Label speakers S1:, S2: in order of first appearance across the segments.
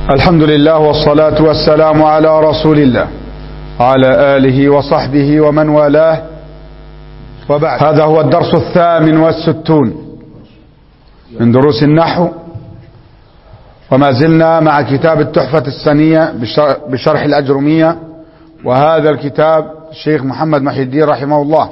S1: الحمد لله والصلاة والسلام على رسول الله وعلى آله وصحبه ومن والاه وبعد هذا هو الدرس الثامن والستون من دروس النحو وما زلنا مع كتاب التحفة السنية بشرح الأجرمية وهذا الكتاب الشيخ محمد محي الدين رحمه الله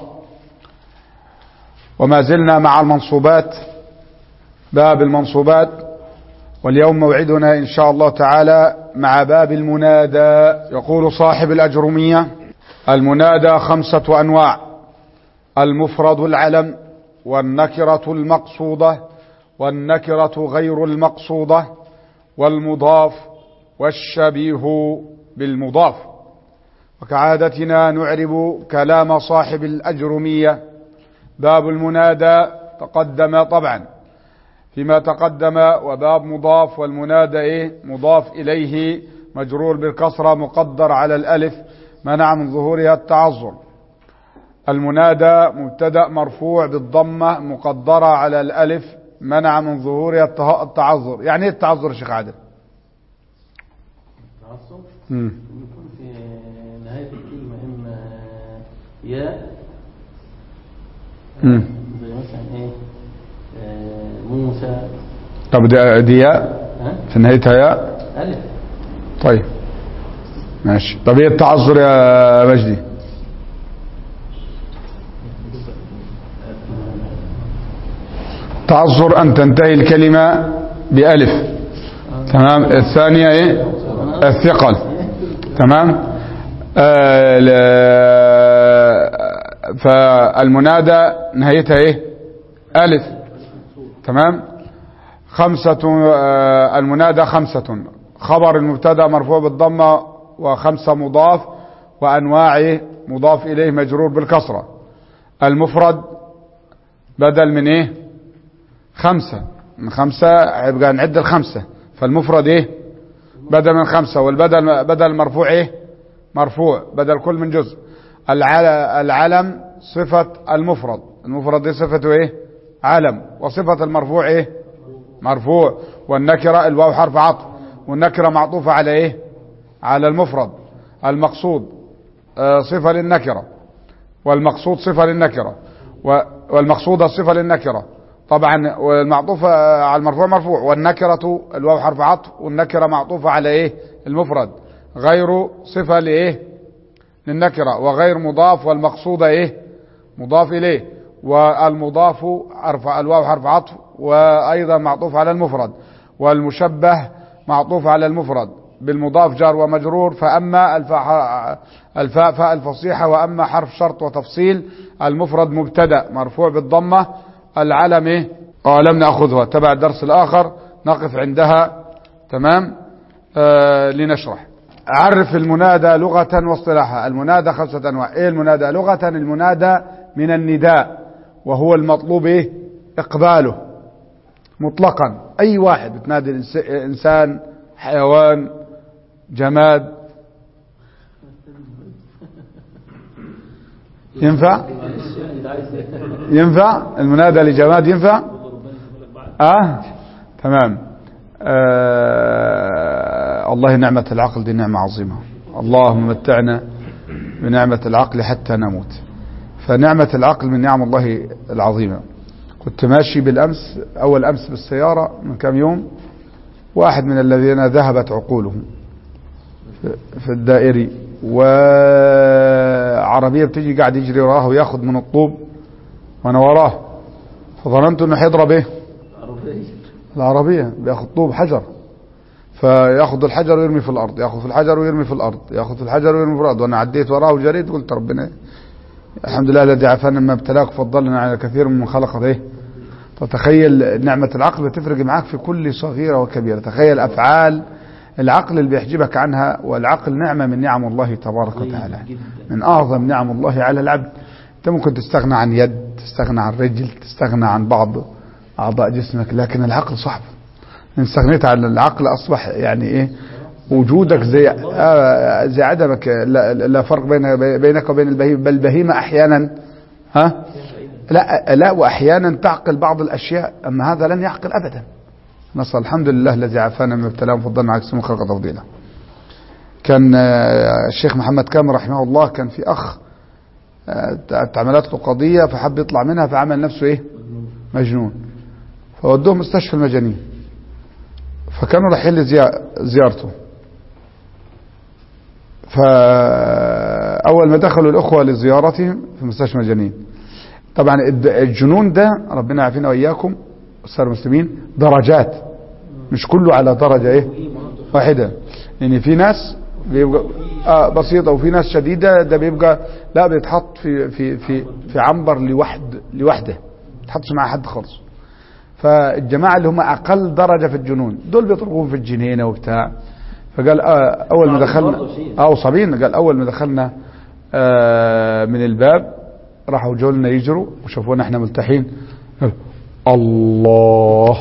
S1: وما زلنا مع المنصوبات باب المنصوبات واليوم موعدنا إن شاء الله تعالى مع باب المنادى يقول صاحب الأجرمية المنادى خمسة أنواع المفرد العلم والنكرة المقصودة والنكرة غير المقصودة والمضاف والشبيه بالمضاف وكعادتنا نعرب كلام صاحب الأجرمية باب المنادى تقدم طبعا فيما تقدم وباب مضاف والمنادى ايه مضاف اليه مجرور بالكسره مقدر على الالف منع من ظهورها التعذر المنادى مبتدا مرفوع بالضمه مقدره على الالف منع من ظهورها التعذر يعني ايه التعذر يا شيخ عادل
S2: التعصب يكون في نهاية الكلمة إما ياء
S1: مم.
S2: زي مثلا إيه آه، موسى
S1: طب دي, دي ياء
S2: ها
S1: في نهايتها ياء
S2: ألف
S1: طيب ماشي طب ايه التعذر يا مجدي تعذر ان تنتهي الكلمة بألف تمام الثانية ايه الثقل تمام آه ل- فالمنادى نهايتها ايه ألف تمام خمسة آه، المنادى خمسة خبر المبتدا مرفوع بالضمة وخمسة مضاف وأنواعه مضاف إليه مجرور بالكسرة المفرد بدل من ايه خمسة من خمسة هيبقى نعد الخمسة فالمفرد ايه بدل من خمسة والبدل بدل مرفوع ايه مرفوع بدل كل من جزء العل- العلم صفة المفرد المفرد دي صفته ايه علم وصفة المرفوع ايه مرفوع والنكرة الواو حرف عطف والنكرة معطوفة على ايه على المفرد المقصود آه، صفة للنكرة والمقصود صفة للنكرة و- والمقصودة صفة للنكرة طبعا والمعطوفة على المرفوع مرفوع والنكرة الواو حرف عطف والنكرة معطوفة على ايه المفرد غير صفة لايه للنكرة وغير مضاف والمقصودة ايه مضاف اليه والمضاف حرف الواو حرف عطف وايضا معطوف على المفرد والمشبه معطوف على المفرد بالمضاف جار ومجرور فاما الفاء الفاء فاء الفصيحه واما حرف شرط وتفصيل المفرد مبتدا مرفوع بالضمه العلم ايه اه لم ناخذها تبع الدرس الاخر نقف عندها تمام آه لنشرح عرف المنادى لغة واصطلاحا المنادى خمسة أنواع إيه المنادى لغة المنادى من النداء وهو المطلوب إيه إقباله مطلقا أي واحد بتنادي الإنس- إنسان حيوان جماد ينفع ينفع المنادى لجماد ينفع اه تمام آه الله نعمة العقل دي نعمة عظيمة اللهم متعنا بنعمة العقل حتى نموت فنعمة العقل من نعم الله العظيمة كنت ماشي بالأمس أول أمس بالسيارة من كم يوم واحد من الذين ذهبت عقولهم في الدائري وعربية بتيجي قاعد يجري وراه وياخد من الطوب وانا وراه فظننت انه هيضرب ايه العربية بياخد طوب حجر فياخد الحجر ويرمي في الارض ياخد في الحجر ويرمي في الارض ياخد في الحجر ويرمي في الارض وانا عديت وراه وجريت قلت ربنا الحمد لله الذي عافانا مما ابتلاك فضلنا على كثير من خلق ايه فتخيل نعمة العقل بتفرق معاك في كل صغيرة وكبيرة تخيل أفعال العقل اللي بيحجبك عنها والعقل نعمة من نعم الله تبارك وتعالى من أعظم نعم الله على العبد أنت ممكن تستغنى عن يد تستغنى عن رجل تستغنى عن بعض أعضاء جسمك لكن العقل صعب إن استغنيت عن العقل أصبح يعني إيه وجودك زي آه زي عدمك لا, لا فرق بين بينك وبين البهيمة بل البهيمة أحيانا ها لا لا واحيانا تعقل بعض الاشياء اما هذا لن يعقل ابدا نسأل الحمد لله الذي عافانا من ابتلاهم فضلنا عكس من خلق تفضيلا كان آه، الشيخ محمد كامل رحمه الله كان في أخ آه، اتعملت له قضية فحب يطلع منها فعمل نفسه إيه مجنون فودوه مستشفى المجانين فكانوا رايحين لزيا- زيارته فأول ما دخلوا الأخوة لزيارتهم في مستشفى المجانين طبعا الد- الجنون ده ربنا يعافينا وإياكم السادة المسلمين درجات مش كله على درجة إيه واحدة لأن في ناس بيبقى آه بسيطة وفي ناس شديدة ده بيبقى لا بيتحط في في في في عنبر لوحد لوحده ما بيتحطش مع حد خالص فالجماعة اللي هم أقل درجة في الجنون دول بيطلبوهم في الجنينة وبتاع فقال آه أول ما دخلنا أو صابين قال أول ما دخلنا آه من الباب راحوا جولنا يجروا وشافونا احنا ملتحين قال الله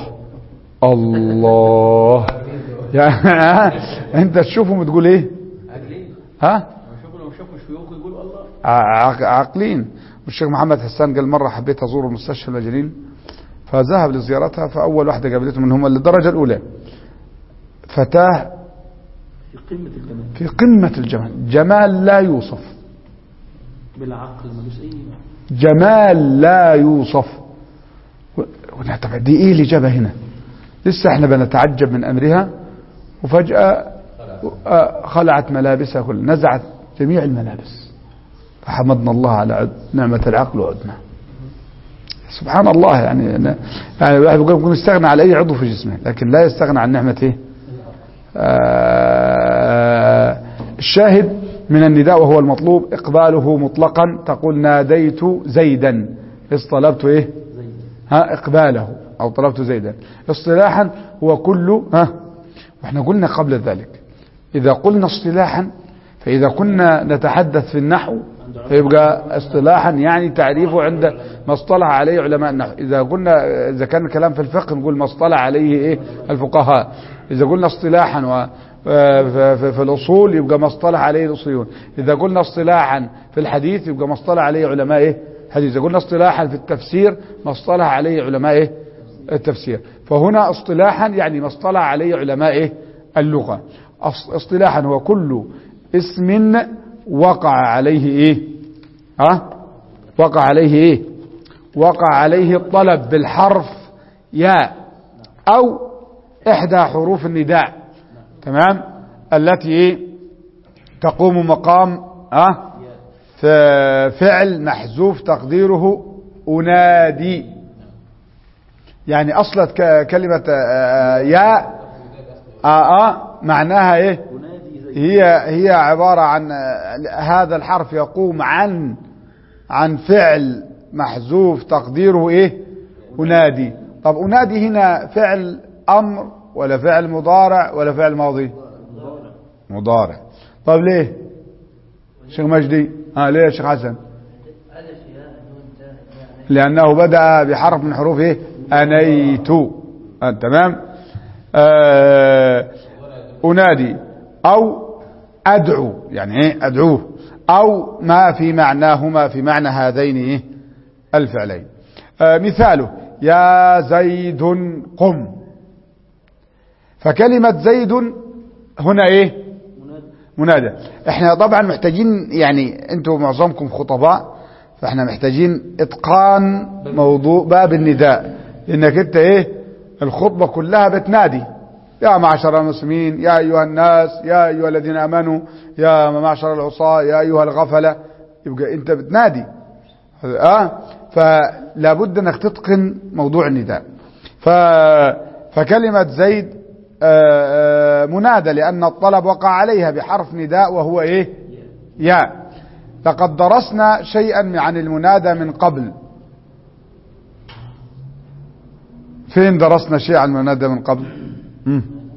S1: الله يعني انت تشوفهم تقول ايه
S2: عاقلين
S1: ها
S2: شوفوا لو شافوا شيوخ يقولوا الله
S1: ع- عاقلين والشيخ محمد حسان قال مرة حبيت أزور مستشفى المجانين فذهب لزيارتها فأول واحدة قابلته من هم الدرجة الأولى فتاة
S2: في قمة الجمال
S1: في قمة الجمال جمال لا يوصف
S2: بالعقل ملوش أي معنى.
S1: جمال لا يوصف و- قلنا طب دي ايه اللي جابها هنا لسه احنا بنتعجب من امرها وفجأة آه، خلعت ملابسها كل نزعت جميع الملابس فحمدنا الله على عد نعمة العقل وعدنا سبحان الله يعني أنا- يعني الواحد بيقول ممكن يستغنى على اي عضو في جسمه لكن لا يستغنى عن نعمة ايه آه، الشاهد من النداء وهو المطلوب إقباله مطلقا تقول ناديت زيدا إذ طلبت إيه
S2: زي
S1: ها إقباله أو طلبت زيدا اصطلاحا هو كل ها واحنا قلنا قبل ذلك إذا قلنا اصطلاحا فإذا كنا نتحدث في النحو فيبقى اصطلاحا يعني تعريفه عند ما اصطلح عليه علماء النحو إذا قلنا إذا كان الكلام في الفقه نقول ما اصطلح عليه إيه الفقهاء إذا قلنا اصطلاحا و في في- في الأصول يبقى ما اصطلح عليه الأصوليون إذا قلنا اصطلاحا في الحديث يبقى ما اصطلح عليه علماء إيه حديث إذا قلنا اصطلاحا في التفسير ما اصطلح عليه علماء إيه التفسير فهنا اصطلاحا يعني ما اصطلح عليه علماء إيه اللغة أص- اصطلاحا هو كل اسم وقع عليه ايه ها وقع عليه ايه وقع عليه الطلب بالحرف ياء او احدى حروف النداء تمام التي ايه تقوم مقام ها ف- فعل محذوف تقديره انادي يعني اصلت ك- كلمه آه، ياء آه آه معناها ايه
S2: أنادي زي
S1: هي هي عبارة عن آه، هذا الحرف يقوم عن عن فعل محذوف تقديره ايه أنادي طب أنادي هنا فعل أمر ولا فعل مضارع ولا فعل ماضي مضارع طب ليه شيخ مجدي اه ليه يا شيخ حسن لأنه بدأ بحرف من حروف ايه أنيت آه تمام آه أنادي أو أدعو يعني إيه أدعوه أو ما في معناهما في معنى هذين إيه الفعلين آه مثاله يا زيد قم فكلمة زيد هنا إيه
S2: منادي
S1: منادى احنا طبعا محتاجين يعني انتوا معظمكم خطباء فاحنا محتاجين اتقان موضوع باب النداء انك انت ايه الخطبة كلها بتنادي يا معشر المسلمين يا ايها الناس يا ايها الذين امنوا يا معشر العصاة يا ايها الغفلة يبقى انت بتنادي اه فلا بد انك تتقن موضوع النداء ف فكلمة زيد آه، آه، منادى لأن الطلب وقع عليها بحرف نداء وهو إيه ياء لقد درسنا شيئا عن المنادى من قبل فين درسنا شيء عن المنادى من قبل مم.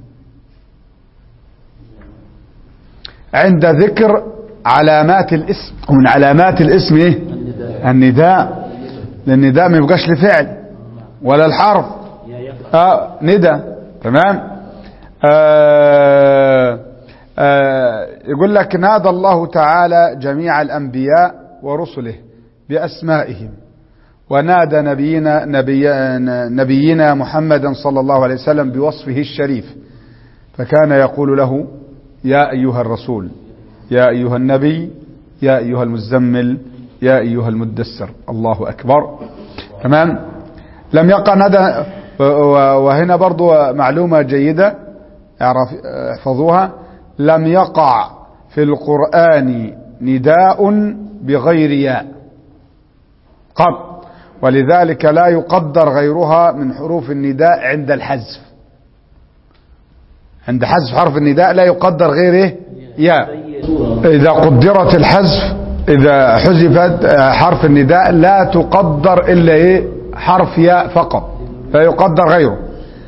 S1: عند ذكر علامات الاسم ومن علامات الاسم ايه
S2: النداء
S1: النداء لان النداء ما يبقاش لفعل ولا الحرف
S2: يا يفعل
S1: آه ندى تمام آه آه يقول لك نادى الله تعالى جميع الأنبياء ورسله بأسمائهم ونادى نبينا, نبي نبينا محمدا صلى الله عليه وسلم بوصفه الشريف فكان يقول له يا أيها الرسول يا أيها النبي يا أيها المزمل يا أيها المدثر الله أكبر تمام لم يقع ندى وهنا برضو معلومة جيدة اعرف احفظوها لم يقع في القرآن نداء بغير ياء قط ولذلك لا يقدر غيرها من حروف النداء عند الحذف عند حذف حرف النداء لا يقدر غيره ياء إذا قدرت الحذف إذا حذفت حرف النداء لا تقدر إلا إيه حرف ياء فقط لا يقدر غيره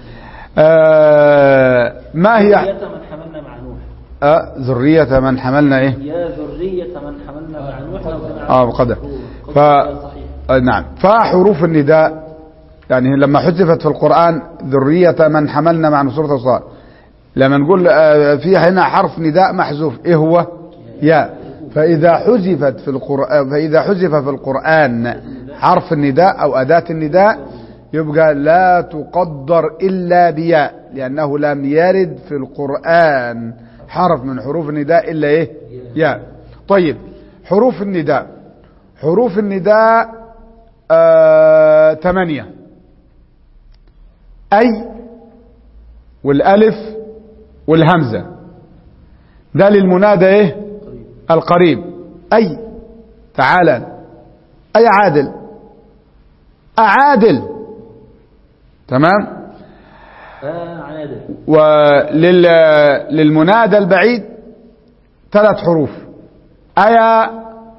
S1: آه ما هي
S2: ذرية من حملنا مع نوح
S1: آه ذرية من حملنا إيه
S2: يا ذرية من حملنا مع نوح لو كان
S1: آه بقدر ف
S2: صحيح
S1: آه نعم فحروف النداء يعني لما حذفت في القرآن ذرية من حملنا مع سورة الصاد لما نقول آه، في هنا حرف نداء محذوف ايه هو ياء فإذا حذفت في القرآن فإذا حذف في القرآن حرف النداء أو أداة النداء يبقى لا تقدر إلا بياء لأنه لم يرد في القرآن حرف من حروف النداء إلا إيه ياء طيب حروف النداء حروف النداء آه ثمانية أي والألف والهمزة ده للمنادى إيه القريب أي تعالى أي عادل أعادل تمام
S2: آه عادل
S1: وللمنادى البعيد ثلاث حروف أيا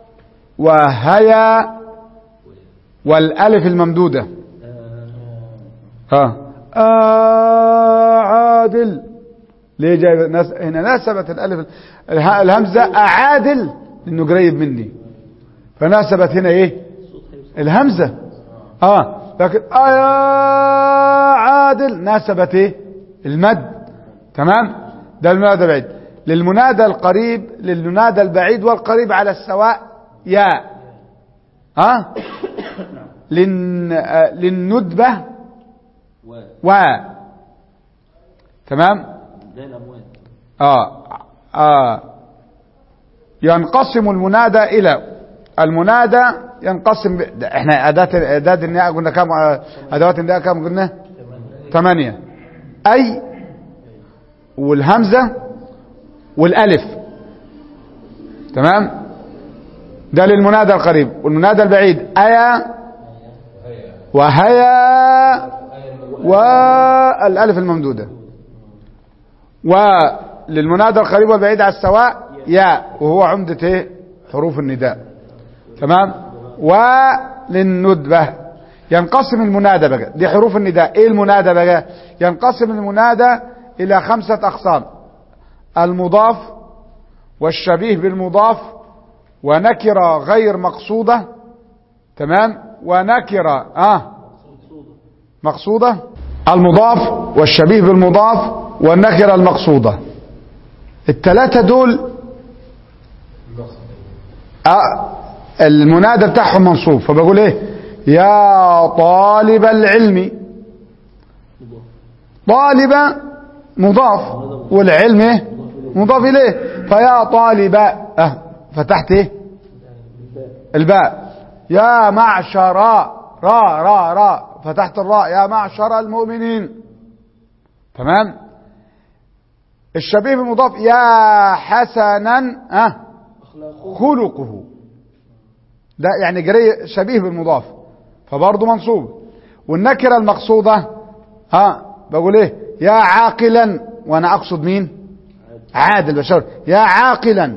S1: وهيا والألف الممدودة ها آه عادل ليه جاي ناس هنا ناسبت الألف اله- الهمزة أعادل لأنه قريب مني فناسبت هنا إيه الهمزة اه لكن آيا عادل ناسبت ايه المد تمام ده المنادى البعيد للمنادى القريب للمنادى البعيد والقريب على السواء يا ها لن آه، للندبة
S2: و
S1: و تمام
S2: ده الأموات
S1: آه آه ينقسم المنادى إلى المنادى ينقسم ب... ده احنا أداة أداة النداء قلنا كم آه، أدوات النداء كم قلنا ثمانية أي والهمزة والألف تمام ده للمنادى القريب والمنادى البعيد أيا وهيا والألف الممدودة وللمنادى القريب والبعيد على السواء ياء وهو عمدة ايه حروف النداء تمام وللندبة ينقسم المنادى بقى دي حروف النداء ايه المنادى بقى ينقسم المنادى الى خمسة اقسام المضاف والشبيه بالمضاف ونكرة غير مقصودة تمام ونكرة اه مقصودة المضاف والشبيه بالمضاف والنكرة المقصودة الثلاثة دول آه المنادى بتاعهم منصوب فبقول ايه يا طالب العلم طالب مضاف والعلم ايه مضاف اليه فيا طالب اه فتحت ايه الباء يا معشر را را را فتحت الراء يا معشر المؤمنين تمام الشبيه بالمضاف يا حسنا اه خلقه ده يعني جري شبيه بالمضاف فبرضه منصوب والنكره المقصوده ها بقول ايه يا عاقلا وانا اقصد مين عادل بشر يا عاقلا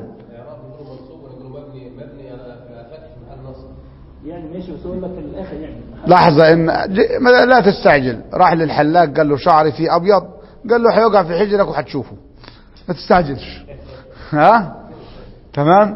S2: يعني ماشي بس اقول لك في الاخر يعني
S1: لحظة إن ج- ما- لا تستعجل راح للحلاق قال له شعري فيه أبيض قال له حيوقع في حجرك وحتشوفه ما تستعجلش ها تمام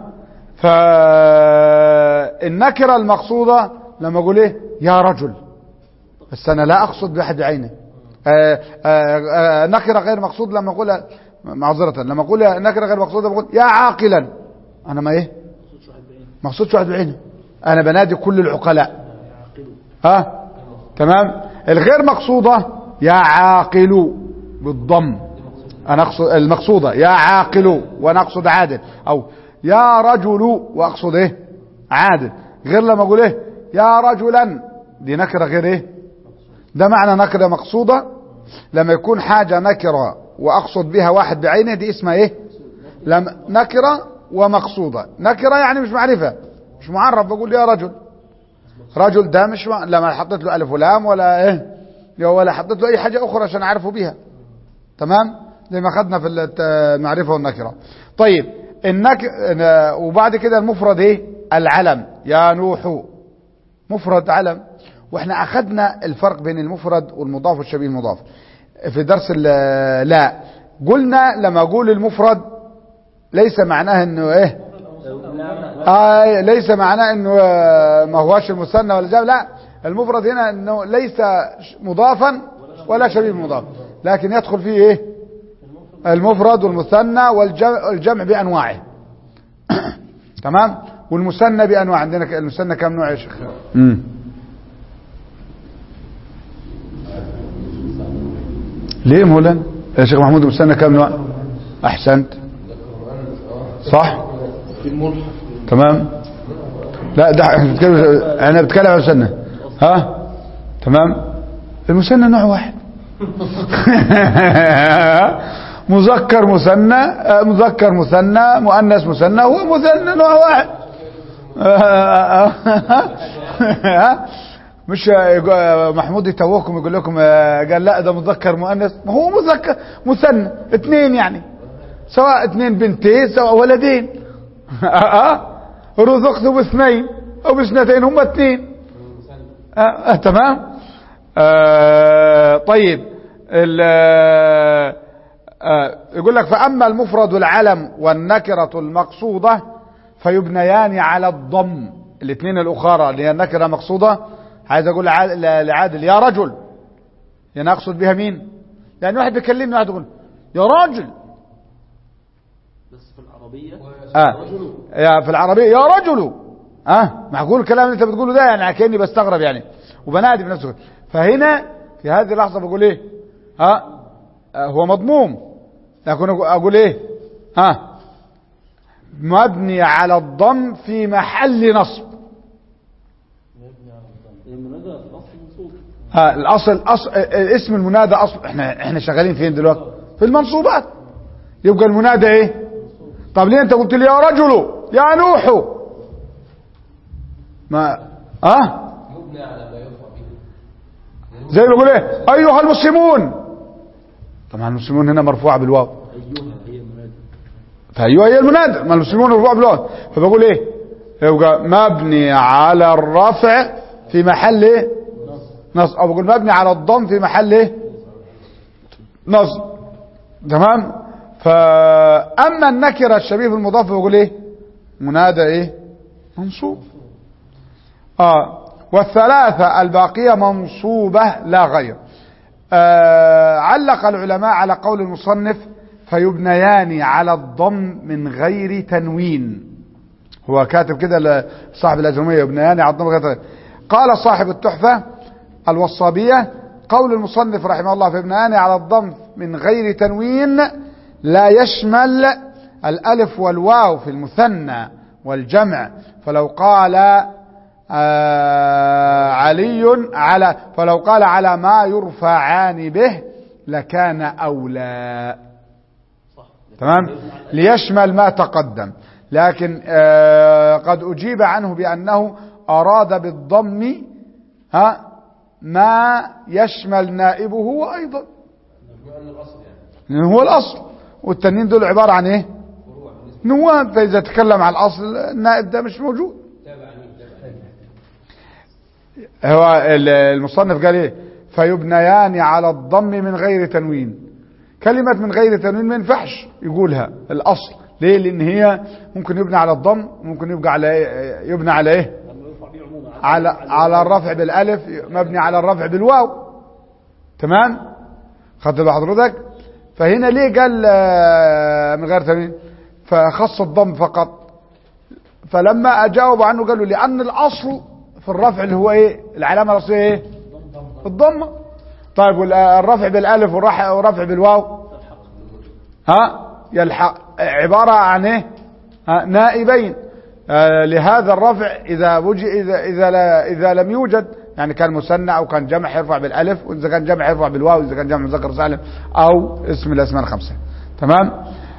S1: فالنكرة المقصودة لما أقول إيه يا رجل بس أنا لا أقصد بأحد بعينه آه، آه، آه، نكرة غير مقصود لما أقول معذرة لما أقول نكرة غير مقصودة بقول يا عاقلا أنا ما إيه ما أقصدش واحد بعينه أنا بنادي كل العقلاء ها تمام الغير مقصودة يا عاقل بالضم انا اقصد المقصودة يا عاقل وانا اقصد عادل او يا رجل واقصد ايه عادل غير لما اقول ايه يا رجلا دي نكرة غير ايه ده معنى نكرة مقصودة لما يكون حاجة نكرة واقصد بها واحد بعينه دي اسمها ايه لما نكرة ومقصودة نكرة يعني مش معرفة مش معرف بقول يا رجل رجل ده مش مع... لما حطيت له الف ولام ولا ايه ولا حطيت له اي حاجة اخرى عشان اعرفه بيها تمام زي ما خدنا في الت- المعرفة والنكرة طيب النك... وبعد كده المفرد ايه العلم يا نوح مفرد علم واحنا اخذنا الفرق بين المفرد والمضاف والشبيه المضاف في درس ال- لا قلنا لما اقول المفرد ليس معناه انه ايه آه ليس معناه انه آه، ما هواش المثنى ولا جاب لا المفرد هنا انه ليس مضافا ولا شبيه مضاف لكن يدخل فيه ايه المفرد والمثنى والجمع الجمع بانواعه تمام والمثنى بانواع عندنا ك- المثنى كم نوع يا شيخ امم ليه مولانا يا شيخ محمود المثنى كم نوع احسنت صح تمام لا ده احنا بنتكلم انا بتكلم عن المثنى ها تمام المثنى نوع واحد مذكر مثنى آه، مذكر مثنى مؤنث مثنى هو مثنى نوع واحد مش يقول- محمود يتوهكم يقول لكم آه، قال لا ده مذكر مؤنث ما هو مذكر مثنى اثنين يعني سواء اثنين بنتين سواء ولدين اه رزقت باثنين او باثنتين هم اثنين آه آه تمام آه طيب ال- آه آه يقول لك فأما المفرد العلم والنكرة المقصودة فيبنيان على الضم الاثنين الأخرى اللي هي النكرة مقصودة عايز أقول لعاد- لعادل يا رجل يعني أقصد بها مين يعني واحد بيكلمني واحد يقول يا راجل
S2: بس في العربية
S1: آه.
S2: رجل
S1: يا في العربية يا رجل اه معقول الكلام اللي انت بتقوله ده يعني كاني بستغرب يعني وبنادي بنفسه فهنا في هذه اللحظة بقول ايه ها آه هو مضموم لكن أقول- اقول ايه ها مبني على الضم في محل نصب
S2: المنادى الأصل منصوب
S1: ها الاصل أصل آه، اسم المنادى اصل احنا احنا شغالين فين دلوقتي في المنصوبات يبقى المنادى ايه طب ليه انت قلت لي يا رجل يا نوح ما اه زي ما بقول ايه ايها المسلمون طبعا المسلمون هنا مرفوعه بالواو
S2: أيها هي المنادى
S1: فايوه هي المنادى ما المسلمون مرفوعه بالواو فبقول ايه يبقى مبني على الرفع في محل ايه نصب او بقول مبني على الضم في محل ايه نصب تمام فاما النكره الشبيه بالمضاف بقول ايه منادى ايه منصوب اه والثلاثه الباقيه منصوبه لا غير آه علق العلماء على قول المصنف فيبنيان على الضم من غير تنوين هو كاتب كده ل- صاحب الأجرمية يبنيان على الضم من غير تنوين قال صاحب التحفة الوصابية قول المصنف رحمه الله في ابنيان على الضم من غير تنوين لا يشمل الألف والواو في المثنى والجمع فلو قال آه علي على فلو قال على ما يرفعان به لكان أولى تمام ليشمل ما تقدم لكن آه قد أجيب عنه بأنه أراد بالضم ها ما يشمل نائبه أيضا لأن هو الأصل والتانيين دول عبارة عن إيه نواب فإذا تكلم عن الأصل النائب ده مش موجود هو ال- المصنف قال ايه فيبنيان على الضم من غير تنوين كلمة من غير تنوين ما ينفعش يقولها الأصل ليه لأن هي ممكن يبنى على الضم ممكن يبقى على إيه؟ يبنى على ايه
S2: لما يرفع به عموما
S1: على على الرفع بالالف مبني على الرفع بالواو تمام خدت بال حضرتك فهنا ليه قال آه، من غير تنوين فخص الضم فقط فلما اجاوب عنه قالوا لان الاصل في الرفع اللي هو ايه العلامة الأصلية ايه الضمة طيب والرفع بالالف والرح- والرفع بالواو ها يلحق عبارة عن ايه ها نائبين آه لهذا الرفع اذا وجي اذا اذا لا اذا لم يوجد يعني كان مثنى او كان جمع يرفع بالالف واذا كان جمع يرفع بالواو اذا كان جمع مذكر سالم او اسم الاسماء الخمسه تمام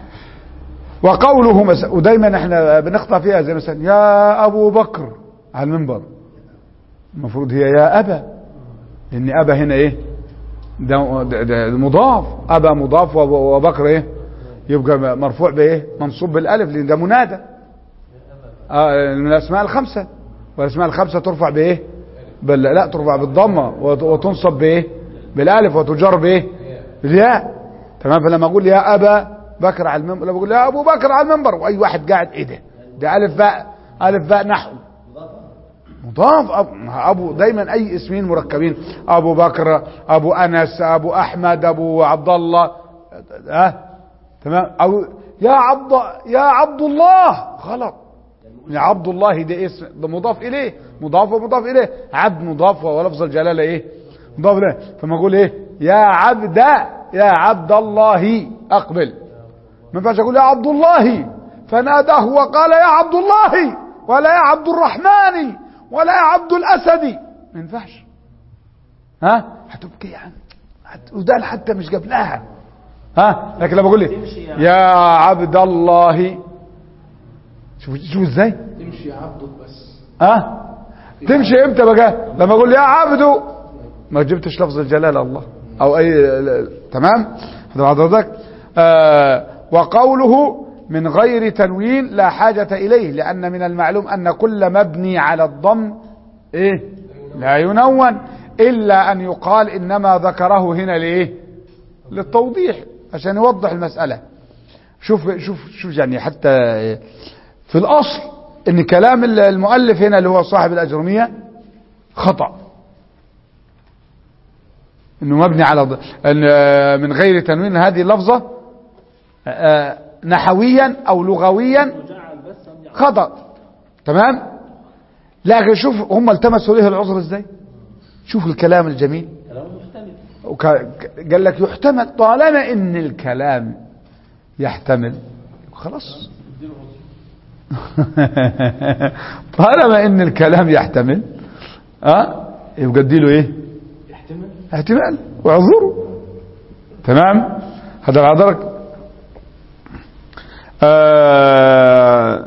S1: وقوله مثلا ودايما احنا بنخطا فيها زي مثلا يا ابو بكر على المنبر المفروض هي يا ابا لان ابا هنا ايه ده, ده, ده مضاف ابا مضاف وب- وبكر ايه يبقى مرفوع بايه منصوب بالالف لان ده منادى آه من الاسماء الخمسه والاسماء الخمسه ترفع بايه بل لا ترفع بالضمه وت- وتنصب بايه بالالف وتجر بايه بالياء تمام فلما اقول يا ابا بكر على المنبر لما اقول يا ابو بكر على المنبر واي واحد قاعد ايه ده ده الف باء الف باء نحو مضاف أب- ابو دايما اي اسمين مركبين ابو بكر ابو انس ابو احمد ابو عبد الله ها تمام او يا عبد يا عبد الله غلط يا عبد الله ده اسم ده مضاف اليه مضاف ومضاف اليه عبد مضاف ولفظ الجلاله ايه مضاف اليه فما اقول ايه يا عبد يا عبد الله اقبل ما ينفعش اقول يا عبد الله فناداه وقال يا عبد الله ولا يا عبد الرحمن ولا يا عبد الاسد ما ينفعش ها هتبكي يعني هت- وده حتى مش قبلها ها لكن لما اقول لي يا عبد الله شوف شوف ازاي
S3: تمشي عبدك بس
S1: ها تمشي امتى بقى لما اقول يا عبد ما جبتش لفظ الجلاله الله او اي تمام هذا حضرتك آه وقوله من غير تنوين لا حاجة إليه لأن من المعلوم أن كل مبني على الضم إيه لا ينون إلا أن يقال إنما ذكره هنا لإيه للتوضيح عشان يوضح المسألة شوف شوف شوف يعني حتى في الأصل إن كلام المؤلف هنا اللي هو صاحب الأجرمية خطأ انه مبني على ض... إن آه، من غير تنوين هذه اللفظة آه، نحويا او لغويا خطأ تمام لكن شوف هم التمسوا ليه العذر ازاي شوف الكلام الجميل
S2: كلام محتمل
S1: وك... قال لك يحتمل طالما ان الكلام يحتمل خلاص طالما ان الكلام يحتمل اه يبقى اديله ايه
S3: يحتمل
S1: احتمال واعذره تمام هذا العذرك آه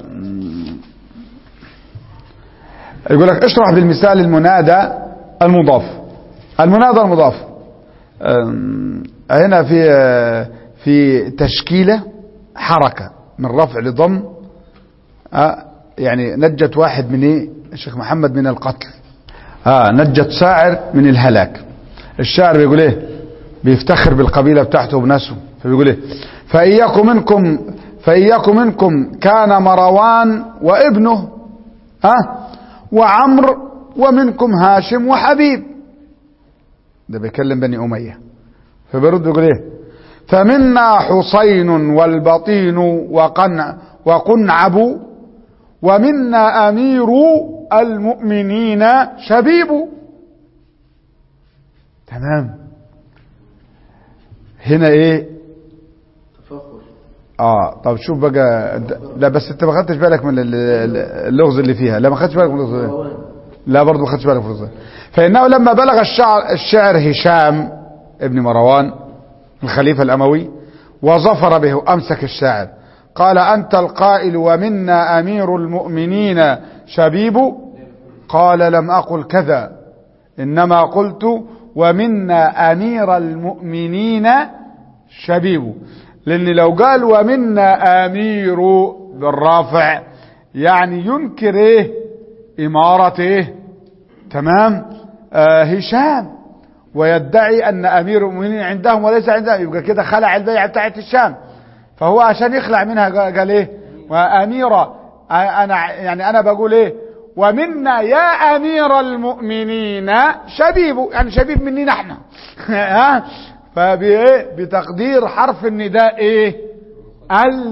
S1: يقول لك اشرح بالمثال المنادى المضاف المنادى المضاف آم، هنا في آه، في تشكيله حركه من رفع لضم آه، يعني نجت واحد من ايه الشيخ محمد من القتل اه نجت شاعر من الهلاك الشاعر بيقول ايه بيفتخر بالقبيلة بتاعته وبناسه فبيقول ايه فإياكم منكم فإياكم منكم كان مروان وابنه ها وعمر ومنكم هاشم وحبيب ده بيكلم بني أمية فبيرد يقول ايه فمنا حسين والبطين وقنع وقنعب ومنا أمير المؤمنين شبيب تمام هنا ايه
S3: تفاخر
S1: اه طب شوف بقى لا بس انت ما خدتش بالك من ال- ال- اللغز اللي فيها لا ما خدتش بالك من اللغز اللي
S3: روان
S1: لا برضه ما خدتش بالك من اللغز فانه لما بلغ الشعر الشعر هشام ابن مروان الخليفه الاموي وظفر به امسك الشاعر قال انت القائل ومنا امير المؤمنين شبيب قال لم اقل كذا انما قلت ومنا امير المؤمنين شبيب لان لو قال ومنا امير بالرافع يعني ينكر ايه امارة ايه تمام آه هشام ويدعي ان امير المؤمنين عندهم وليس عندهم يبقى كده خلع البيعة بتاعت الشام فهو عشان يخلع منها قال قال ايه واميرة آه، انا يعني انا بقول ايه ومنا يا امير المؤمنين شبيب يعني شبيب مني نحن ها فبايه بتقدير حرف النداء ايه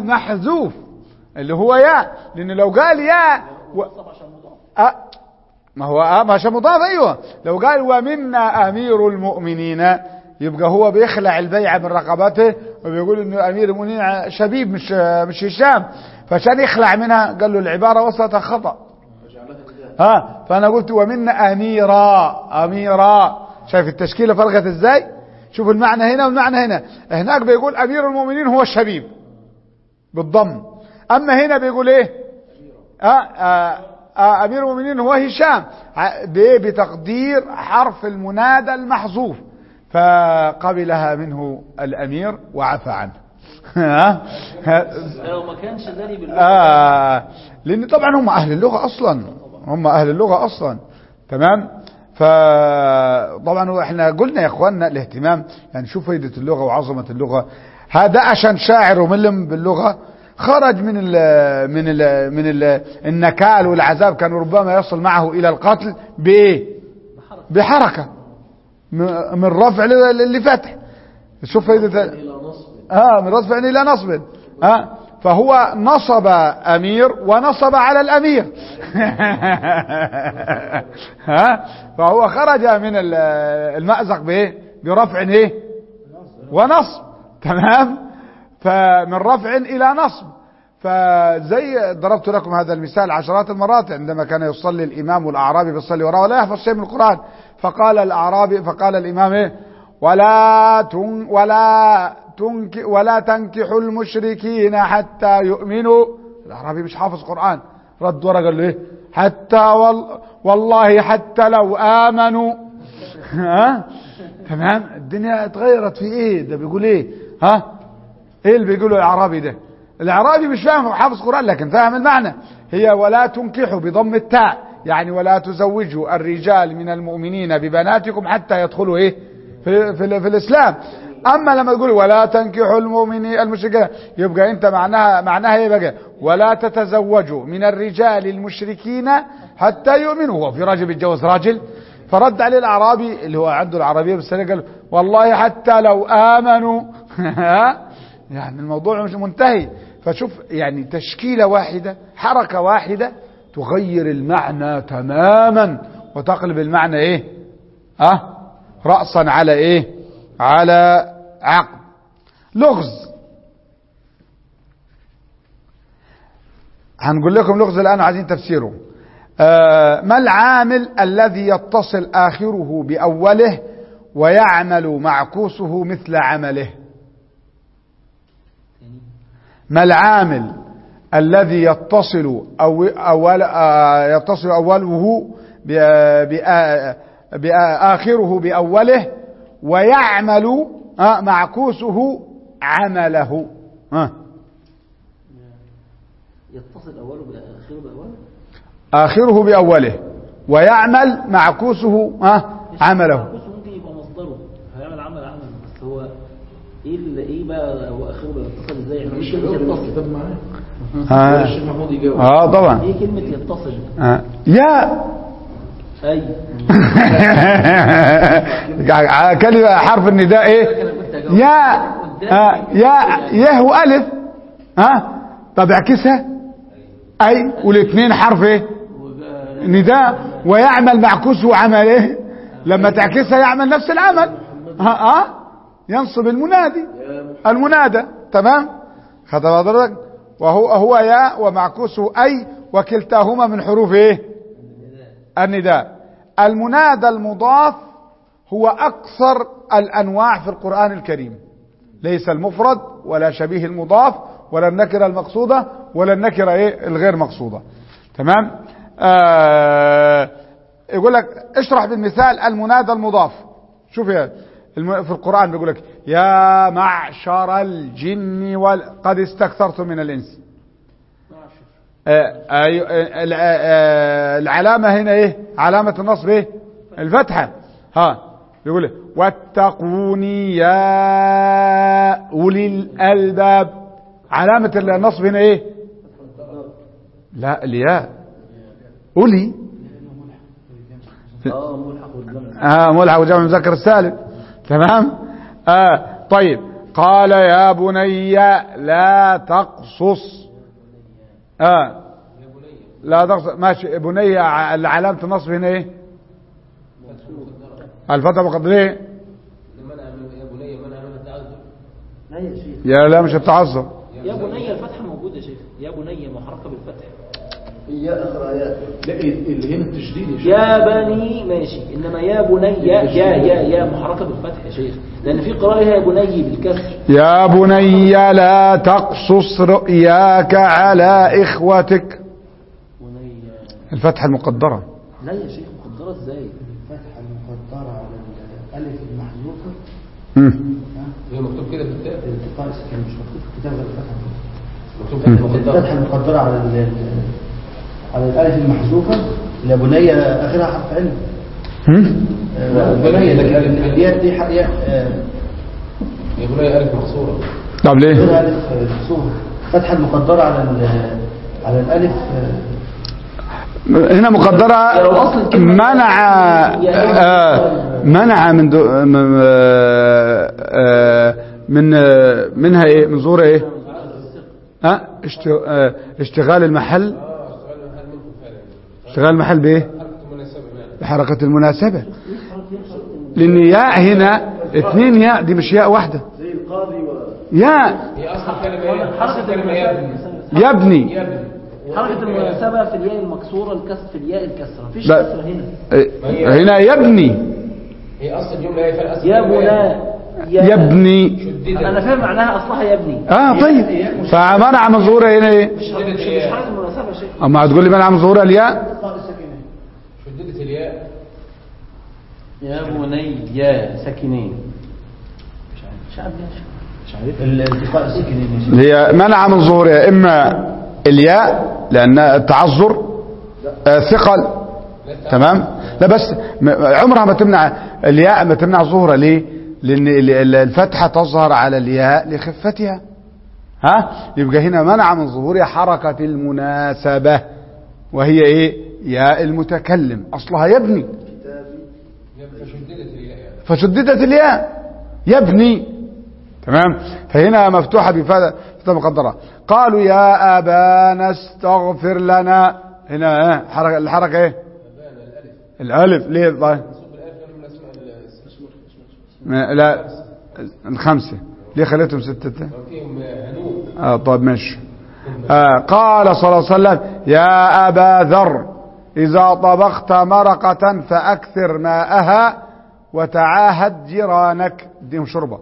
S1: المحذوف اللي هو يا لان لو قال يا و... أه ما هو آه ما عشان مضاف ايوه لو قال ومنا امير المؤمنين يبقى هو بيخلع البيعة من رقبته وبيقول انه امير المؤمنين شبيب مش مش هشام فعشان يخلع منها قال له العبارة وصلت خطأ
S3: وجعلها لله
S1: ها فانا قلت ومنا اميرا اميرا شايف التشكيله فرقت ازاي شوف المعنى هنا والمعنى هنا هناك بيقول امير المؤمنين هو الشبيب بالضم اما هنا بيقول ايه آه آه آه امير المؤمنين هو هشام ع- بايه بتقدير حرف المنادى المحذوف فقبلها منه الامير وعفى عنه ها
S2: لو ما كانش داري باللغة
S1: آه لان طبعا هم اهل اللغه اصلا هم اهل اللغه اصلا تمام فطبعا احنا قلنا يا اخواننا الاهتمام يعني شوف فايده اللغه وعظمه اللغه هذا عشان شاعر وملم باللغه خرج من ال من ال من ال النكال والعذاب كان ربما يصل معه الى القتل بايه بحركه م- من رفع ل- لفتح شوف فايده
S3: إلى نصب
S1: اه من رفع الى نصب ها فهو نصب امير ونصب على الامير ها فهو خرج من ال- المأزق بايه برفع ايه ونصب تمام فمن رفع الى نصب فزي ضربت لكم هذا المثال عشرات المرات عندما كان يصلي الامام والاعرابي بيصلي وراه ولا يحفظ شيء من القران فقال الاعرابي فقال الامام ايه ولا تن ولا تنك ولا تنكحوا المشركين حتى يؤمنوا الاعرابي مش حافظ قران رد ورا قال له ايه حتى وال والله حتى لو امنوا ها تمام الدنيا اتغيرت في ايه ده بيقول ايه ها ايه اللي بيقوله الاعرابي ده الاعرابي مش فاهم هو حافظ قران لكن فاهم المعنى هي ولا تنكحوا بضم التاء يعني ولا تزوجوا الرجال من المؤمنين ببناتكم حتى يدخلوا ايه في, في, في الاسلام اما لما تقول ولا تنكحوا المؤمنين المشركين يبقى انت معناها معناها ايه بقى ولا تتزوجوا من الرجال المشركين حتى يؤمنوا هو في راجل بيتجوز راجل فرد عليه الاعرابي اللي هو عنده العربيه بالسنه قال والله حتى لو امنوا يعني الموضوع مش منتهي فشوف يعني تشكيله واحده حركه واحده تغير المعنى تماما وتقلب المعنى ايه اه رأسا على ايه على عقد لغز هنقول لكم لغز الآن عايزين تفسيره آه ما العامل الذي يتصل آخره بأوله ويعمل معكوسه مثل عمله ما العامل الذي يتصل أو أول آه يتصل أوله بآخره بأوله ويعمل آه معكوسه عمله آه
S2: يتصل أوله بآخره بأوله
S1: آخره بأوله ويعمل معكوسه آه عمله
S2: معكوسه ممكن يبقى مصدره هيعمل عمل عمل بس هو ايه اللي ايه بقى هو اخره بقى يتصل ازاي احنا مش
S3: مش
S2: كلمه
S3: الراجل
S2: يتصل
S3: الكتاب معاه
S1: آه.
S3: الشيخ محمود يجاوب
S1: اه طبعا
S2: ايه كلمه يتصل
S1: آه. يا
S2: اي
S1: كلمة حرف النداء ايه يا آه. يا يه والف ها طب اعكسها اي والاثنين حرف ايه نداء ويعمل معكوسه عمل ايه لما تعكسها يعمل نفس العمل ها ها ينصب المنادي المنادى تمام خد حضرتك وهو هو يا ومعكوسه اي وكلتاهما من حروف ايه النداء المنادى المضاف هو اكثر الانواع في القران الكريم ليس المفرد ولا شبيه المضاف ولا النكره المقصوده ولا النكره ايه الغير مقصوده تمام آه يقول لك اشرح بالمثال المنادى المضاف شوف يا الم- في القرآن بيقول لك يا معشر الجن وال... قد استكثرتم من الإنس آه، أي- آه، الع- آه، العلامة هنا ايه علامة النصب ايه الفتحة ها يقول إيه؟ واتقوني يا أولي الألباب علامة النصب هنا ايه لا الياء أولي
S2: اه ملحق والجمع
S1: آه ملحق وجمع مذكر السالم تمام آه طيب قال يا بني لا تقصص آه لا تقصر ماشي بني ع- علامة النصب هنا ايه الفتح مقدر ليه
S4: منع من يا بني منع من التعذر
S2: لا يا شيخ
S1: يا لا مش التعذر
S2: يا بني الفتحة موجودة يا شيخ يا بني محركة بالفتح
S3: يا اخر ايات لا اللي هنا التشديد يا شيخ
S2: يا بني ماشي انما يا بني يا يا يا, يا محركة بالفتح يا شيخ لان في قراءة يا بني بالكسر
S1: يا بني لا تقصص رؤياك على إخوتك
S2: بني
S1: الفتحة المقدرة
S2: لا يا شيخ مقدرة ازاي
S3: الفتحة المقدرة على الألف المحذوفة
S1: مم.
S4: هي مكتوب كده في الكتاب
S3: التقاء السكين مش مكتوب في الكتاب غير الفتحة
S4: مكتوب فتحة مقدرة
S3: الفتحة المقدرة على ال- على الألف المحذوفة لا بني آخرها حرف علم
S1: مم.
S3: آه، بني لكن الياء دي حق ياء آه،
S4: يا بني ألف مقصورة
S1: طب ليه
S3: غير ألف آه، مكسورة الفتحة المقدرة على ال- على الألف آه،
S1: هنا مقدرة
S2: لو أصل الكلمة-
S1: منع آه، منع من دو م- آه، آه، من آه، منها ايه من ظهورها ايه ها اشت- آه، اشتغال المحل اشتغال المحل بايه بحركة المناسبة لان ياء هنا اثنين ياء دي مش ياء واحدة
S3: زي القاضي و
S1: ياء
S4: هي أصل كلمة إيه؟ أصل كلمة يا ابني
S1: يبني
S4: يا ابني
S2: حركة المناسبة في الياء المكسورة الكسر في الياء الكسرة مفيش
S1: لا.
S2: كسرة هنا
S1: إيه، هنا يبني
S4: هي أصل الجملة هي فعلا أصل
S2: يا
S4: الكلمة
S2: بنا
S1: يبني
S4: شددت
S2: انا فاهم معناها اصلها يا ابني
S1: اه طيب فمنع من ظهورها هنا ايه
S2: مش مش مش حركة المناسبة يا شيخ
S1: اما هتقول لي منع من ظهورها الياء
S3: التقاء السكينين
S4: شددت الياء
S2: يا بني يا ساكنين مش عارف مش عارف يا شيخ مش عارف
S3: التقاء السكينين يا شيخ.
S1: هي منع من ظهورها اما الياء لان التعذر آه ثقل تمام لا بس م- عمرها ما تمنع الياء ما تمنع ظهورها ليه لان ال- ال- الفتحه تظهر على الياء لخفتها ها يبقى هنا منع من ظهورها حركه المناسبه وهي ايه ياء المتكلم اصلها يبني
S4: فشددت الياء يعني.
S1: فشددت الياء يبني تمام فهنا مفتوحة بفتحة مقدرة قالوا يا أبانا استغفر لنا هنا ايه حركة الحركة ايه الألف ليه طيب
S4: منصوب بالألف لأنه من أسماء ال-
S1: ما- لا الخمسة ليه خليتهم ستة
S4: فيهم هنوء
S1: آه طيب ماشي آه قال صلى الله عليه وسلم يا أبا ذر إذا طبخت مرقة فأكثر ماءها وتعاهد جيرانك ديهم شربة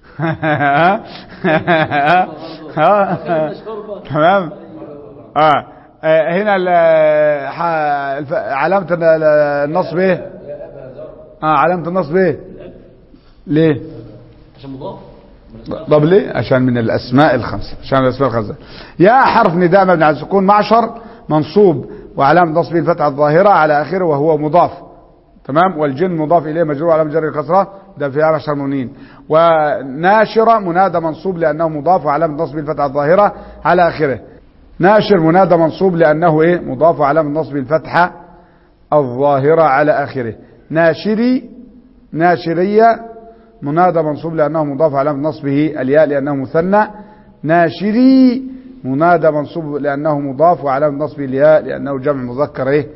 S1: تمام آه. آه هنا ال- ح- الف- علامة ال- النصب ايه اه علامة النصب ايه ليه
S2: عشان مضاف
S1: طب ليه عشان من الاسماء الخمسه عشان الاسماء الخمسه يا حرف نداء مبني على السكون معشر منصوب وعلامه نصبه الفتحه الظاهره على اخره وهو مضاف تمام والجن مضاف اليه مجرور على جر الكسره ده في عشر منين وناشره منادى منصوب لانه مضاف وعلامه نصبه الفتحه الظاهره على اخره ناشر منادى منصوب لانه ايه مضاف وعلامه نصبه الفتحه الظاهره على اخره ناشري ناشريه منادى منصوب لأنه مضاف على نصبه الياء لأنه مثنى ناشري منادى منصوب لأنه مضاف وعلامة نصبه الياء لأنه جمع مذكر إيه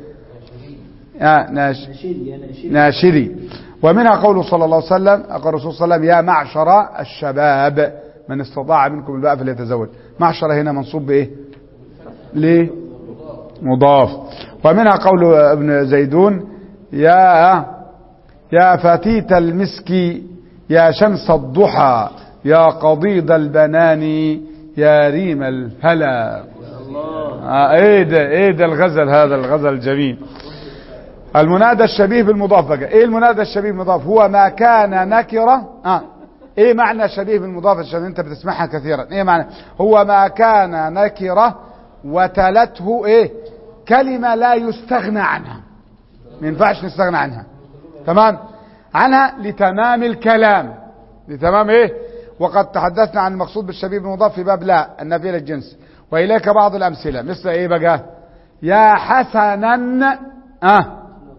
S1: آه ناش
S2: نشيل يا نشيل
S1: ناشري ومنها قوله صلى الله عليه وسلم قال الرسول صلى الله عليه وسلم يا معشر الشباب من استطاع منكم الباء فليتزوج معشر هنا منصوب بإيه ليه مضاف ومنها قول ابن زيدون يا يا فتيت المسك يا شمس الضحى يا قضيض البنان يا ريم الفلا آه ايه ده ايه ده الغزل هذا الغزل الجميل المنادى الشبيه بالمضاف بقى ايه المنادى الشبيه بالمضاف هو ما كان نكرة اه ايه معنى شبيه بالمضاف عشان انت بتسمعها كثيرا ايه معنى هو ما كان نكرة وتلته ايه كلمة لا يستغنى عنها ما ينفعش نستغنى عنها تمام عنها لتمام الكلام لتمام ايه وقد تحدثنا عن المقصود بالشبيه بالمضاف في باب لا النفي للجنس واليك بعض الامثله مثل ايه بقى يا حسنا اه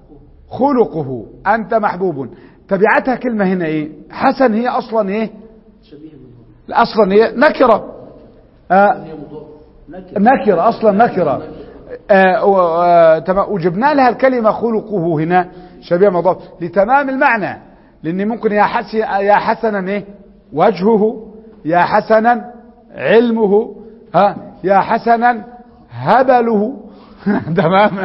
S1: خلقه انت محبوب تبعتها كلمه هنا ايه حسن هي اصلا ايه
S2: شبيه بالمضاف
S1: لا، اصلا هي نكره آه
S2: نكر
S1: نكره اصلا نكره آه، و- آه، تمام وجبنا لها الكلمة خلقه هنا شبيه مضاف لتمام المعنى لأن ممكن يا حسن يا حسنا إيه وجهه يا حسنا علمه ها يا حسنا هبله تمام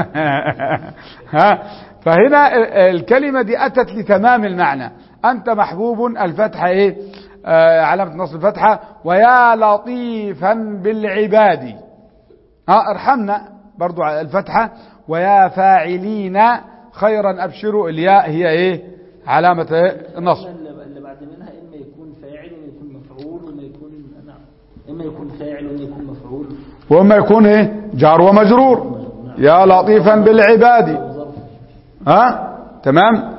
S1: ها فهنا الكلمة دي أتت لتمام المعنى أنت محبوب الفتحة إيه آه علامة نصب الفتحة ويا لطيفا بالعباد ها ارحمنا برضو على الفتحة ويا فاعلين خيرا أبشروا الياء هي إيه علامة إيه؟ النصب
S2: اللي اللي بعد منها اما يكون فاعل وما يكون مفعول وما يكون نعم اما يكون فاعل وما يكون مفعول
S1: وإما يكون إيه جار ومجرور يا لطيفا بالعباد
S2: ظرف
S1: ها تمام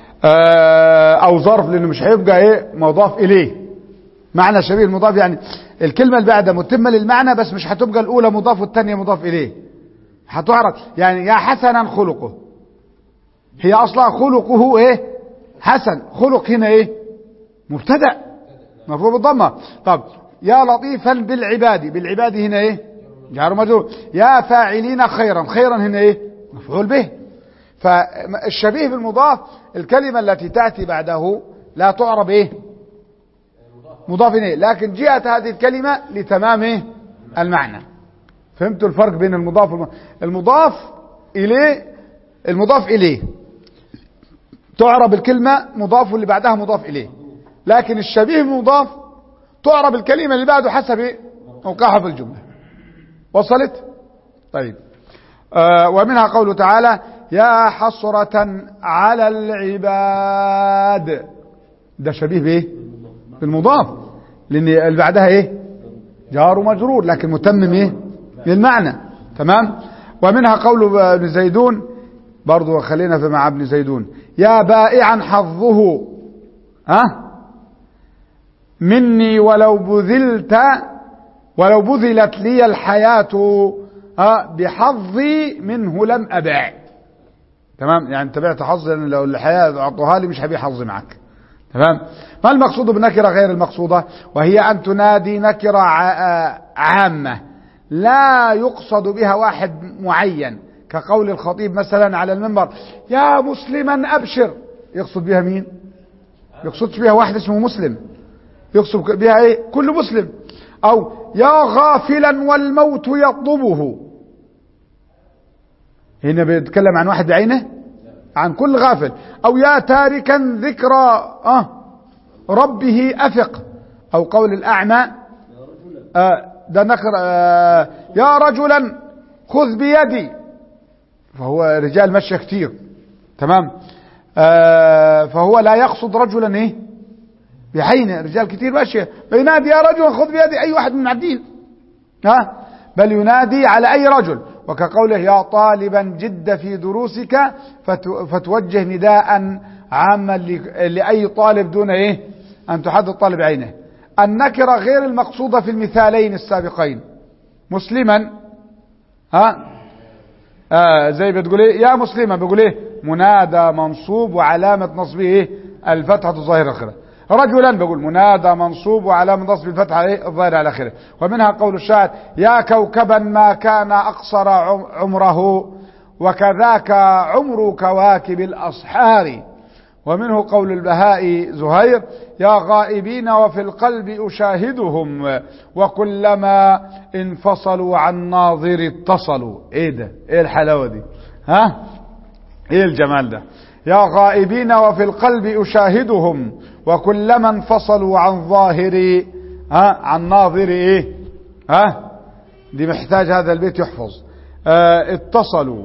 S1: آه او ظرف لانه مش هيبقى ايه مضاف اليه معنى شبيه المضاف يعني الكلمه اللي بعدها متمه للمعنى بس مش هتبقى الاولى مضاف والثانيه مضاف اليه هتعرض يعني يا حسنا خلقه هي اصلا خلقه ايه حسن خلق هنا ايه مبتدا مفروض بالضمه طب يا لطيفا بالعباد بالعباد هنا ايه جار مجرور يا فاعلين خيرا خيرا هنا ايه مفعول به فالشبيه بالمضاف الكلمة التي تأتي بعده لا تعرب ايه مضاف اليه لكن جاءت هذه الكلمة لتمام إيه؟ المعنى فهمتوا الفرق بين المضاف والم... المضاف اليه المضاف اليه تعرب الكلمة مضاف واللي بعدها مضاف اليه لكن الشبيه بالمضاف تعرب الكلمة اللي بعده حسب إيه؟ موقعها في الجملة وصلت طيب آه ومنها قوله تعالى يا حسرة على العباد ده شبيه بايه بالمضاف لان اللي بعدها ايه جار ومجرور لكن متمم ايه للمعنى تمام ومنها قول ابن زيدون برضو خلينا في مع ابن زيدون يا بائعا حظه ها مني ولو بذلت ولو بذلت لي الحياة ها بحظي منه لم أبع تمام يعني تبعت حظ لأن لو الحياة أعطوها لي مش هبيع حظي معك تمام ما المقصود بنكرة غير المقصودة وهي أن تنادي نكرة عامة لا يقصد بها واحد معين كقول الخطيب مثلا على المنبر يا مسلما أبشر يقصد بها مين يقصدش بها واحد اسمه مسلم يقصد بها ايه كل مسلم او يا غافلا والموت يطلبه هنا بيتكلم عن واحد بعينه عن كل غافل او يا تاركا ذكرى آه ربه افق او قول الاعمى آه ده نكر آه يا رجلا خذ بيدي فهو رجال مشى كتير تمام آه فهو لا يقصد رجلا ايه بعينه رجال كتير ماشيه فينادي يا رجل خذ بيدي اي واحد من عبدين ها بل ينادي على اي رجل وكقوله يا طالبا جد في دروسك فتوجه نداء عاما لاي طالب دون ايه ان تحدد طالب عينه النكره غير المقصوده في المثالين السابقين مسلما ها آه زي بتقول ايه يا مسلما بيقول ايه منادى منصوب وعلامه نصبه ايه الفتحه الظاهره الاخره رجلا بقول منادى منصوب وعلامة نصب الفتحة ايه الظاهرة على آخره ومنها قول الشاعر يا كوكبا ما كان أقصر عمره وكذاك عمر كواكب الأصحار ومنه قول البهاء زهير يا غائبين وفي القلب أشاهدهم وكلما انفصلوا عن ناظر اتصلوا ايه ده ايه الحلاوة دي ها ايه الجمال ده يا غائبين وفي القلب أشاهدهم وكلما انفصلوا عن ظاهر ها عن ناظر ايه ها دي محتاج هذا البيت يحفظ آه اتصلوا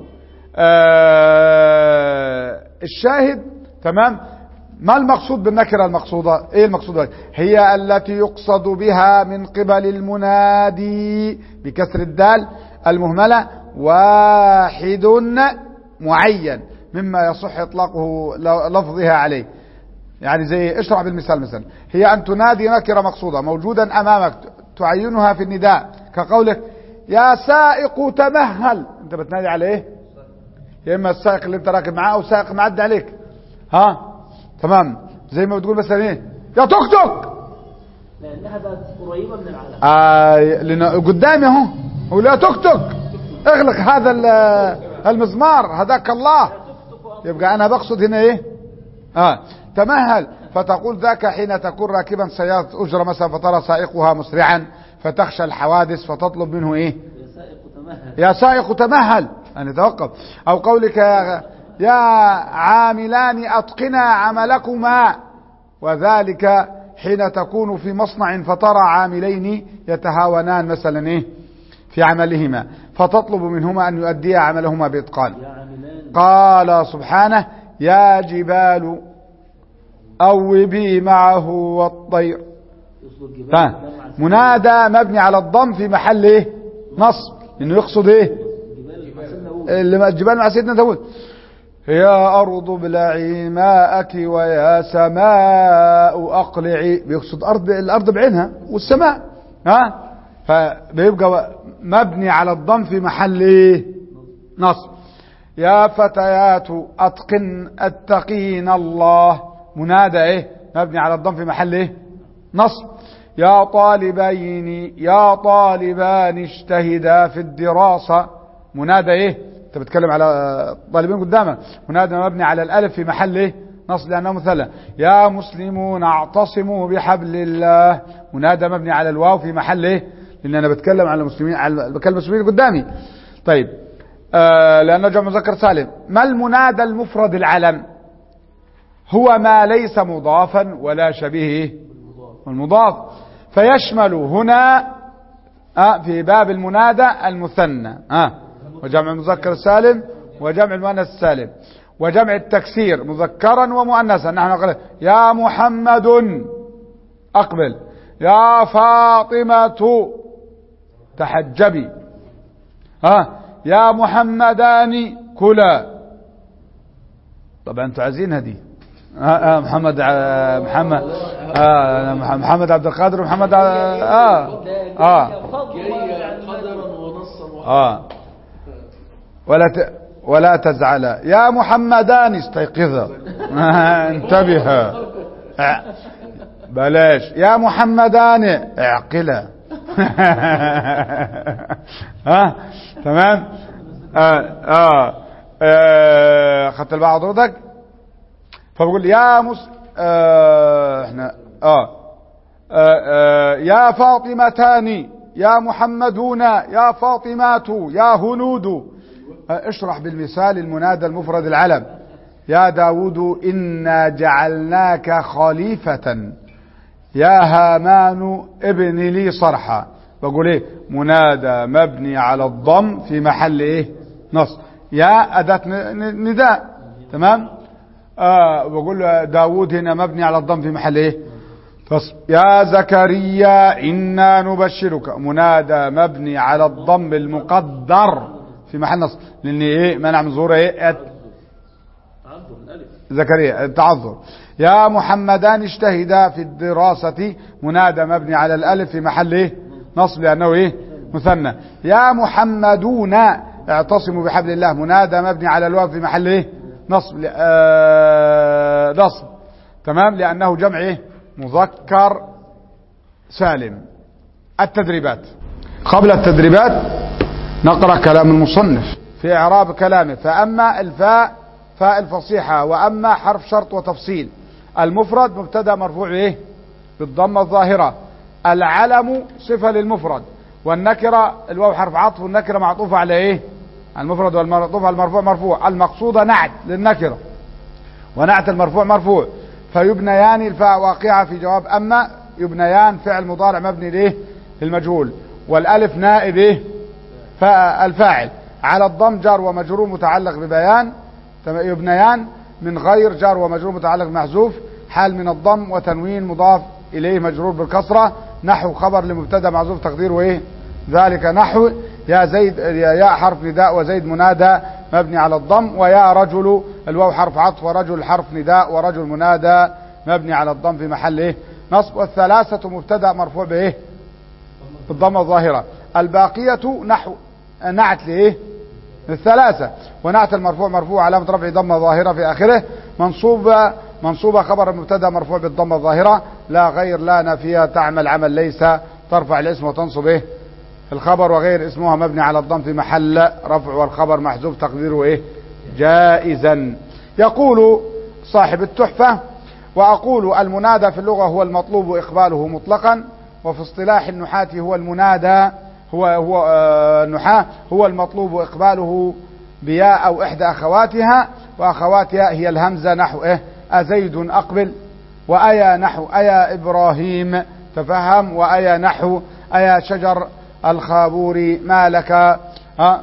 S1: آه الشاهد تمام ما المقصود بالنكرة المقصودة ايه المقصودة هي التي يقصد بها من قبل المنادي بكسر الدال المهملة واحد معين مما يصح اطلاقه لفظها عليه يعني زي اشرح بالمثال مثلا هي ان تنادي نكره مقصوده موجودا امامك تعينها في النداء كقولك يا سائق تمهل انت بتنادي على ايه يا اما السائق اللي انت راكب معاه او سائق معدي عليك ها تمام زي ما بتقول مثلا ايه يا توك توك
S2: لانها بقت قريبه من العالم
S1: آه لأن قدامي اهو هو يا توك توك اغلق هذا ال- المزمار هداك الله يبقى انا بقصد هنا ايه اه تمهل فتقول ذاك حين تكون راكبا سيارة أجرة مثلا فترى سائقها مسرعا فتخشى الحوادث فتطلب منه ايه
S2: يا سائق تمهل
S1: يا سائق تمهل أن يتوقف أو قولك يا, يا عاملان أتقنا عملكما وذلك حين تكون في مصنع فترى عاملين يتهاونان مثلا إيه في عملهما فتطلب منهما أن يؤديا عملهما بإتقان
S2: يا عاملان
S1: قال سبحانه يا جبال أوبي معه والطير
S2: يصدر جبال
S1: ها.
S2: جمع
S1: منادى مبني على الضم في محل ايه نصب انه يقصد ايه
S2: جبال مع سيدنا أبوه
S1: اللي- الجبال مع سيدنا داود يا أرض ابلعي ماءك ويا سماء أقلعي بيقصد أرض الأرض بعينها والسماء ها فبيبقى مبني على الضم في محل ايه نصب يا فتيات أتقن أتقين الله منادى ايه مبني على الضم في محل ايه نصب يا طالبين يا طالبان اجتهدا في الدراسة منادى ايه انت بتتكلم على طالبين قدامك منادى مبني على الالف في محل ايه نصب لانه مثلا يا مسلمون اعتصموا بحبل الله منادى مبني على الواو في محل ايه لان انا بتكلم على المسلمين على بتكلم المسلمين قدامي طيب آه لانه جمع مذكر سالم ما المنادى المفرد العلم هو ما ليس مضافا ولا شبيه والمضاف فيشمل هنا آه في باب المنادى المثنى آه وجمع المذكر السالم وجمع المؤنث السالم وجمع التكسير مذكرا ومؤنثا نحن نقول يا محمد أقبل يا فاطمة تحجبي آه يا محمدان كلا طبعا انتوا عايزينها دي آه آه محمد آه محمد آه محمد عبد القادر ومحمد ع- اه اه
S4: جاية قدرا ونصا
S1: اه ولا ت... ولا تزعلا يا محمدان استيقظا آه، انتبها آه، بلاش يا محمدان اعقلا ها تمام اه اه, آه. خدت البعض حضرتك فبقول يا مس آه احنا اه آه، آه، يا فاطمتان يا محمدون يا فاطمات يا هنود آه، اشرح بالمثال المنادى المفرد العلم يا داود إنا جعلناك خليفة يا هامان ابن لي صرحا بقول ايه منادى مبني على الضم في محل ايه نص يا أداة ن- ن- نداء تمام آه بقول له داود هنا مبني على الضم في محل ايه فص- يا زكريا إنا نبشرك منادى مبني على الضم المقدر في محل نصب لأن إيه منع من ظهور إيه الت-
S2: تعذر الألف
S1: زكريا التعذر يا محمدان اجتهدا في الدراسة منادى مبني على الألف في محل إيه نصب لأنه إيه مثنى يا محمدون اعتصموا بحبل الله منادى مبني على الواو في محل إيه نصب ل- آه، نصب تمام لأنه جمع إيه مذكر سالم التدريبات قبل التدريبات نقرأ كلام المصنف في إعراب كلامه فأما الفاء فاء الفصيحة وأما حرف شرط وتفصيل المفرد مبتدا مرفوع إيه بالضمة الظاهرة العلم صفة للمفرد والنكرة الواو حرف عطف والنكرة معطوفة على إيه المفرد والمعطوف على المرفوع مرفوع المقصودة نعت للنكرة ونعت المرفوع مرفوع فيبنيان الفاء واقعة في جواب أما يبنيان فعل مضارع مبني ليه للمجهول والألف نائب إيه فالفاعل على الضم جار ومجرور متعلق ببيان تم- يبنيان من غير جار ومجرور متعلق بمحذوف حال من الضم وتنوين مضاف إليه مجرور بالكسرة نحو خبر لمبتدا محذوف تقديره إيه ذلك نحو يا زيد يا يا حرف نداء وزيد منادى مبني على الضم ويا رجل الواو حرف عطف ورجل حرف نداء ورجل منادى مبني على الضم في محل ايه نصب والثلاثة مبتدا مرفوع بايه بالضمة الظاهرة الباقية نحو نعت لايه الثلاثة ونعت المرفوع مرفوع علامة رفع ضمة ظاهرة في آخره منصوبة منصوبة خبر المبتدا مرفوع بالضمة الظاهرة لا غير لا نافية تعمل عمل ليس ترفع الاسم وتنصب ايه الخبر وغير اسمها مبني على الضم في محل رفع والخبر محذوف تقديره ايه جائزا يقول صاحب التحفة وأقول المنادى في اللغة هو المطلوب إقباله مطلقا وفي اصطلاح النحاة هو المنادى هو هو آه، النحاة هو المطلوب إقباله بياء أو إحدى أخواتها وأخواتها هي الهمزة نحو إيه أزيد أقبل وأيا نحو أيا إبراهيم تفهم وأيا نحو أيا شجر الخابور ما لك ها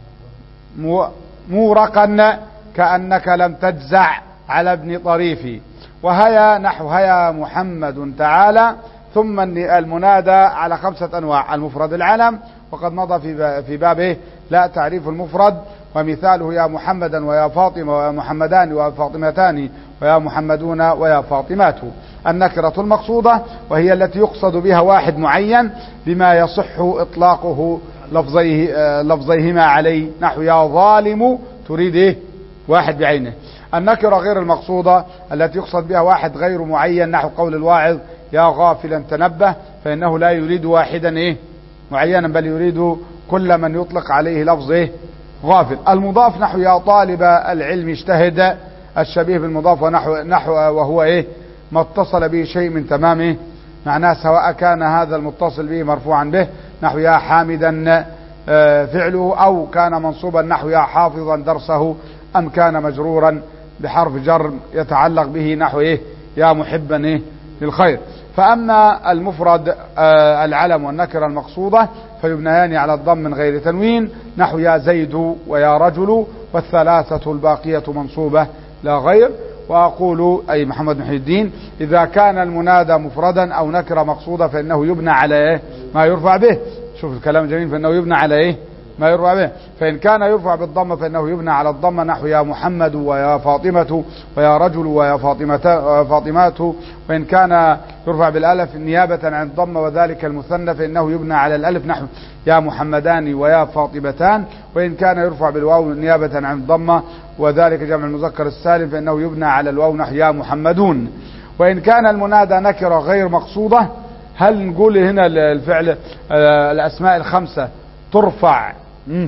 S1: مو- مورقا كأنك لم تجزع على ابن طريفي وهيا نحو هيا محمد تعالى ثم الن- المنادى على خمسة أنواع المفرد العلم وقد مضى في با- في بابه لا تعريف المفرد ومثاله يا محمدا ويا فاطمة ويا محمدان ويا فاطمتان ويا محمدون ويا فاطمات النكرة المقصودة وهي التي يقصد بها واحد معين بما يصح إطلاقه لفظيه آه، لفظيهما عليه نحو يا ظالم تريد إيه واحد بعينه النكرة غير المقصودة التي يقصد بها واحد غير معين نحو قول الواعظ يا غافلا تنبه فإنه لا يريد واحدا إيه معينا بل يريد كل من يطلق عليه لفظ إيه غافل المضاف نحو يا طالب العلم اجتهد الشبيه بالمضاف ونحو نحو وهو إيه ما اتصل به شيء من تمامه معناه سواء كان هذا المتصل به مرفوعا به نحو يا حامدا آه، فعله أو كان منصوبا نحو يا حافظا درسه أم كان مجرورا بحرف جر يتعلق به نحو إيه يا محبا إيه للخير فأما المفرد آه، العلم والنكرة المقصودة فيبنيان على الضم من غير تنوين نحو يا زيد ويا رجل والثلاثة الباقية منصوبة لا غير وأقول أي محمد محي الدين إذا كان المنادى مفردا أو نكرة مقصودة فإنه يبنى على إيه ما يرفع به شوف الكلام جميل فإنه يبنى على إيه ما يرفع به فإن كان يرفع بالضمة فإنه يبنى على الضمة نحو يا محمد ويا فاطمة ويا رجل ويا فاطمة فاطمات وإن كان يرفع بالألف نيابة عن الضمة وذلك المثنى فإنه يبنى على الألف نحو يا محمدان ويا فاطمتان وإن كان يرفع بالواو نيابة عن الضمة وذلك جمع المذكر السالم فإنه يبنى على الواو نحو يا محمدون وإن كان المنادى نكرة غير مقصودة هل نقول هنا الفعل آه، الأسماء الخمسة ترفع مم.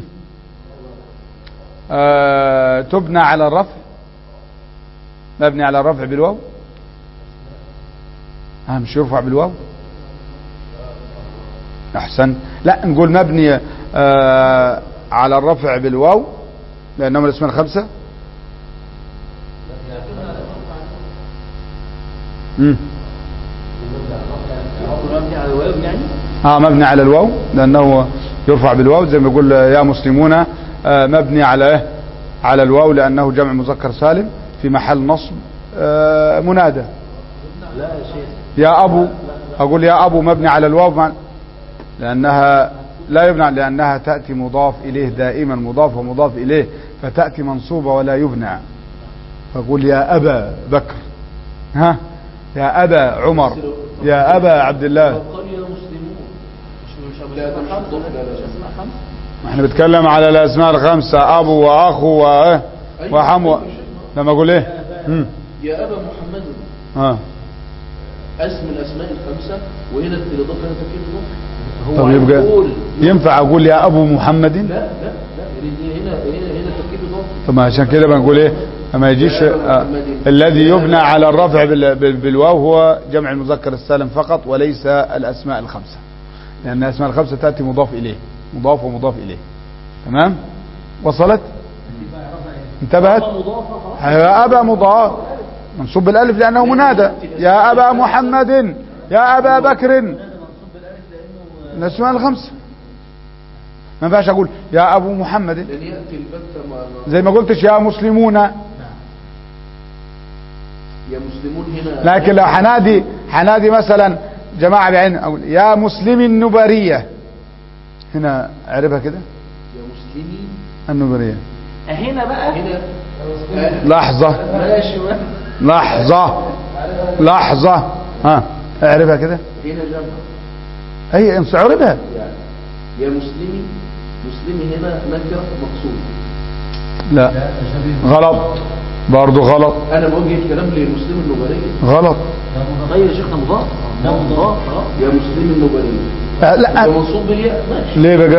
S1: آه، تبنى على الرفع مبني على الرفع بالواو ها مش يرفع بالواو احسن لا نقول مبني آه على الرفع بالواو لانهم الاسماء الخمسه مم.
S2: مبني على الواو يعني
S1: اه مبني على الواو لانه يرفع بالواو زي ما يقول يا مسلمون آه مبني على إيه؟ على الواو لانه جمع مذكر سالم في محل نصب آه منادى
S2: لا يا شيخ
S1: يا ابو اقول يا ابو مبني على الواو مع لانها لا يبنى لانها تاتي مضاف اليه دائما مضاف ومضاف اليه فتاتي منصوبه ولا يبنى فاقول يا ابا بكر ها يا ابا عمر يا ابا عبد الله
S2: قال يا مسلمون مش مش
S4: لا، ده مش
S2: خمسة
S4: مضاف، لا، لا.
S2: مش اسماء خمسة
S1: احنا بنتكلم على الاسماء الخمسه ابو واخو وايه وحمو لما اقول ايه مم.
S4: يا أبا محمد
S1: اه
S4: اسم الأسماء الخمسة وهنا الإضافة هنا تكيد إضافة
S1: طب يبقى ينفع اقول يا ابو محمد
S4: لا لا لا هنا هنا هنا تكيد إضافة
S1: طب ما عشان كده بنقول ايه ما يجيش آه الذي يبنى على الرفع بال- بال- بالواو هو جمع المذكر السالم فقط وليس الاسماء الخمسه لان الاسماء الخمسه تاتي مضاف اليه مضاف ومضاف اليه تمام وصلت انتبهت
S2: مضافة خلاص
S1: يا ابا مضاف منصوب بالالف لانه منادى يا ابا محمد يا ابا بكر الاسماء الخمسه ما ينفعش اقول يا ابو محمد
S4: لأن يأتي البتة مع مع-
S1: زي ما قلتش يا مسلمون
S4: يا مسلمون هنا
S1: لكن لو حنادي حنادي مثلا جماعة بعين أقول يا مسلم النبرية هنا اعرفها كده
S4: يا مسلمي
S1: النبرية
S2: هنا بقى
S4: هنا آه،
S1: لحظة
S2: ماشي بقى.
S1: لحظة لحظة ها اعرفها كده
S4: هنا جمع
S1: هي انس اعرفها
S4: يعني يا مسلمي مسلمي هنا نكرة مقصود
S1: لا غلط برضو غلط
S4: أنا بوجه الكلام للمسلم النبري
S1: غلط
S2: طيب يا شيخنا مضاف ده مضاف اه
S4: يا مسلم النبري
S1: آه لا
S4: ده منصوب بالياء ماشي
S1: ليه بقى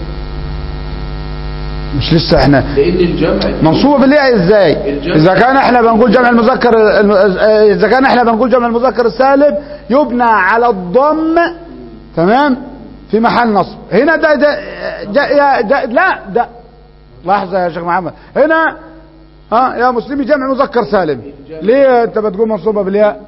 S1: مش لسه احنا
S4: لان الجمع
S1: منصوبة بالياء ازاي
S4: الجمع.
S1: اذا كان احنا بنقول جمع المذكر الم- اذا كان احنا بنقول جمع المذكر السالم يبنى على الضم تمام في محل نصب هنا ده ده, ده, يا ده لا ده لحظة يا شيخ محمد هنا ها يا مسلمي جمع مذكر سالم ليه انت بتقول منصوبة بالياء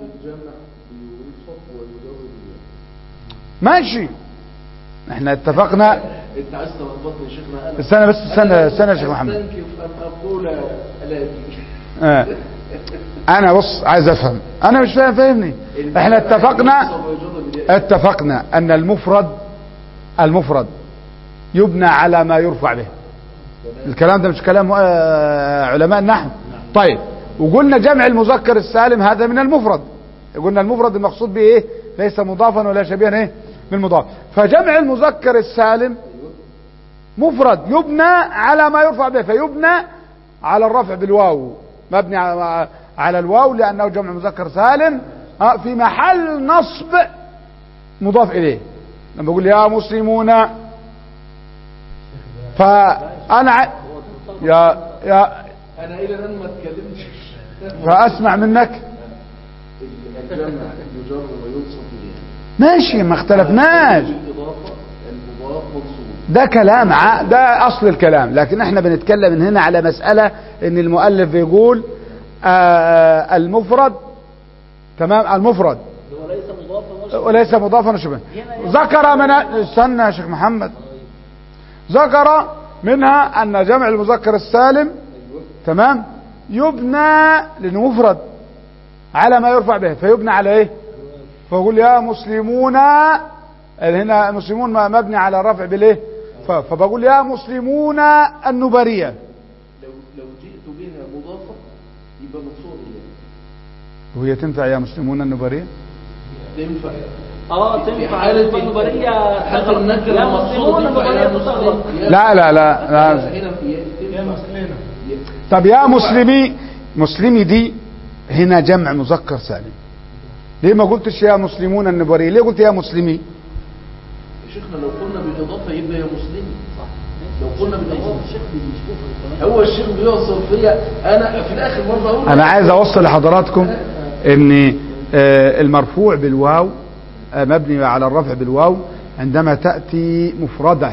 S1: ماشي احنا اتفقنا
S4: انت عايز تلخبطني يا شيخنا انا
S1: استنى بس استنى استنى يا شيخ محمد
S4: استنكف ان اقول لا أدري.
S1: آه. انا بص عايز افهم انا مش فاهم فاهمني احنا اتفقنا
S4: ينصب ويجر بالياء.
S1: اتفقنا ان المفرد المفرد يبنى على ما يرفع به الكلام ده مش كلام آه، علماء النحو طيب وقلنا جمع المذكر السالم هذا من المفرد قلنا المفرد المقصود به ايه ليس مضافا ولا شبيها ايه بالمضاف فجمع المذكر السالم مفرد يبنى على ما يرفع به فيبنى على الرفع بالواو مبني على على الواو لانه جمع مذكر سالم آه، في محل نصب مضاف اليه لما بقول يا مسلمون فانا ع- يا يا
S4: انا الى الان ما اتكلمتش
S1: فاسمع منك
S4: الجمع يجر وينصب بالياء
S1: ماشي ما اختلفناش
S4: بالاضافه المضاف منصوب
S1: ده كلام ع- ده اصل الكلام لكن احنا بنتكلم من هنا على مسألة ان المؤلف بيقول آه المفرد تمام المفرد
S2: هو ليس مضافا ولا
S1: وليس مضافا وشبه ذكر من استنى يا شيخ محمد ذكر منها ان جمع المذكر السالم تمام يبنى لانه مفرد على ما يرفع به فيبنى على ايه فيقول يا مسلمون هنا مسلمون ما مبني على الرفع بالايه ف- فبقول يا مسلمون النبريه
S4: لو لو جئت بها مضافه يبقى منصوب بالياء
S1: وهي تنفع يا مسلمون النبريه
S4: تنفع
S2: اه
S4: في
S2: تنفع
S4: حالة
S2: النبرية
S4: حالة النكرة
S2: يا
S4: المقصود
S2: مسلمون
S4: تنفع يا
S2: النبرية تستغرب
S4: مسلم
S1: لا لا لا, لا.
S4: هنا في تنفع
S1: طب يا مسلمي مسلمي دي هنا جمع مذكر سالم ليه ما قلتش يا مسلمون النبري ليه قلت يا مسلمي
S4: يا شيخنا لو قلنا بالاضافه يبقى يا مسلمي صح لو قلنا بالاضافه
S2: الشيخ بيشوف الكلام
S4: هو الشيخ بيوصل فيا انا في الاخر برضه اقول
S1: انا عايز اوصل لحضراتكم ان آه، المرفوع بالواو آه، مبني على الرفع بالواو عندما تأتي مفردة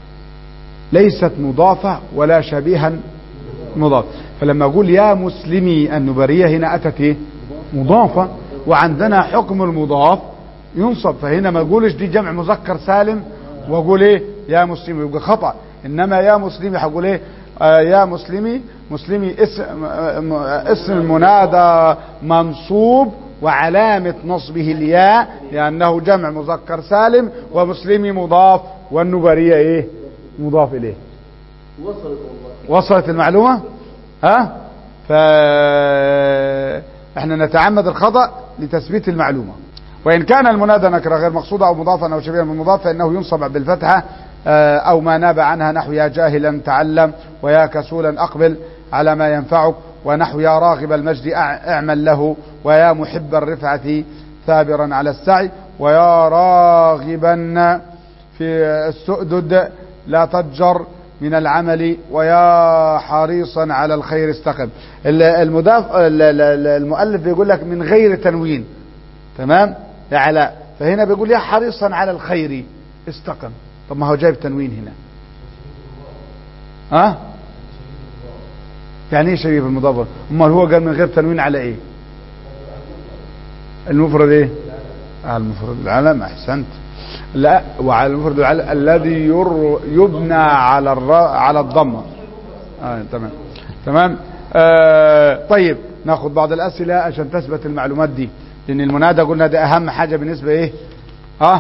S1: ليست مضافة ولا شبيها مضاف فلما اقول يا مسلمي النبرية هنا اتت ايه مضافة وعندنا حكم المضاف ينصب فهنا ما اقولش دي جمع مذكر سالم واقول ايه يا مسلمي يبقى خطأ انما يا مسلمي هقول ايه آه يا مسلمي مسلمي اسم آه، م- آه، اسم المنادى منصوب وعلامة نصبه الياء لأنه جمع مذكر سالم ومسلمي مضاف والنبرية ايه مضاف اليه
S4: وصلت والله
S1: وصلت المعلومة ها ف احنا نتعمد الخطأ لتثبيت المعلومة وإن كان المنادى نكرة غير مقصودة أو مضافا أو شبيها من مضاف فإنه ينصب بالفتحة آه، أو ما ناب عنها نحو يا جاهلا تعلم ويا كسولا أقبل على ما ينفعك ونحو يا راغب المجد أع- اعمل له ويا محب الرفعة ثابرا على السعي ويا راغبا في السؤدد لا تجر من العمل ويا حريصا على الخير استقم ال- المداف ال- ال- ال- المؤلف بيقول لك من غير تنوين تمام يا علاء فهنا بيقول يا حريصا على الخير استقم طب ما هو جايب تنوين هنا ها يعني ايه شبيه المضاف امال هو قال من غير تنوين على ايه المفرد ايه آه المفرد العلم احسنت لا وعلى المفرد العلم الذي ير يبنى على الر... على الضمه آه تمام تمام آه طيب ناخذ بعض الاسئله عشان تثبت المعلومات دي لان المنادى قلنا ده اهم حاجه بالنسبه ايه اه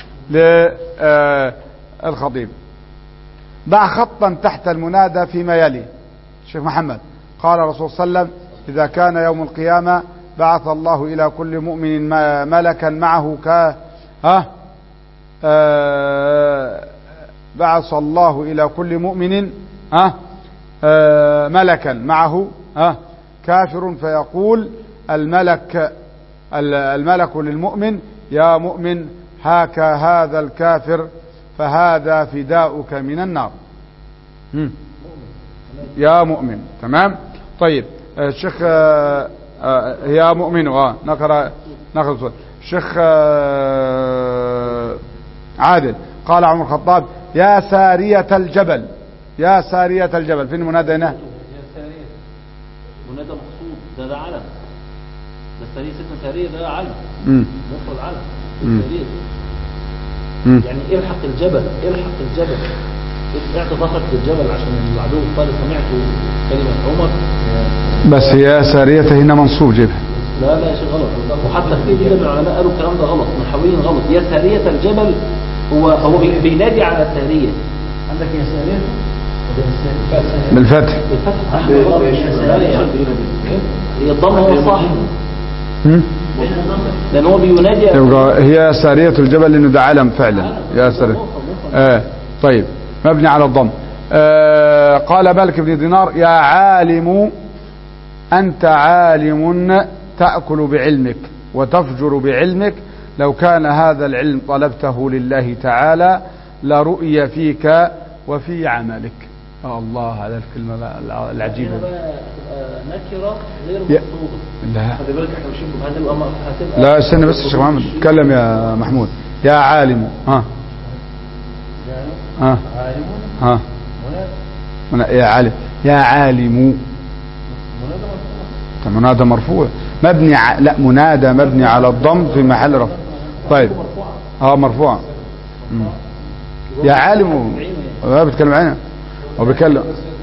S1: للخطيب ضع خطا تحت المنادى فيما يلي شيخ محمد قال الرسول صلى الله عليه وسلم إذا كان يوم القيامة بعث الله إلى كل مؤمن ما- ملكا معه ك ها آه، بعث الله إلى كل مؤمن ها آه، ملكا معه ها كافر فيقول الملك ال- الملك للمؤمن يا مؤمن هاك هذا الكافر فهذا فداؤك من النار مم. يا مؤمن تمام طيب آه، الشيخ آه، آه، يا مؤمن اه نقرا نقرا السؤال. الشيخ آه، عادل قال عمر الخطاب يا سارية الجبل يا سارية الجبل فين المنادى هنا
S2: منادى مقصود ده ده علم ده سرية ستنا سرية ده علم
S1: مم.
S2: مفرد علم
S1: مم.
S2: سرية.
S1: مم.
S2: يعني الحق الجبل الحق الجبل اعطي ظهرك للجبل عشان العدو قال سمعت كلمة عمر
S1: بس هي سارية هنا منصوب جيبها
S2: لا لا يا شيخ غلط وحتى في كده من العلماء قالوا الكلام ده غلط محاولين غلط يا سارية الجبل هو هو بي- بينادي على السارية
S3: عندك يا سارية ولا السارية؟
S1: بالفتح
S2: بالفتح أحمد لا يا شيخ هي الضمة هو صح
S1: مم.
S2: لأن هو بينادي
S1: يبقى هي سارية الجبل لأنه ده علم فعلا يا سارية آه طيب مبني على الضم آه قال مالك بن دينار يا عالم أنت عالم تأكل بعلمك وتفجر بعلمك لو كان هذا العلم طلبته لله تعالى لرؤي فيك وفي عملك يا الله على الكلمة العجيبة
S2: هنا
S1: دي.
S2: بقى هتبقى نكرة غير
S1: يا-
S2: مقصودة
S1: لا
S2: خلي بالك احنا ماشيين هتبقى هتبقى
S1: لا استنى بس يا شيخ محمد اتكلم يا محمود يا عالم ها ها
S3: عالم
S1: ها
S3: منادى
S1: من- يا عالم يا عالم
S3: منادى مرفوع
S1: طب منادى مرفوع مبني ع... لا منادى مبني على الضم في محل رفع طيب اه مرفوع مم. يا عالم هو بيتكلم عنها هو بيتكلم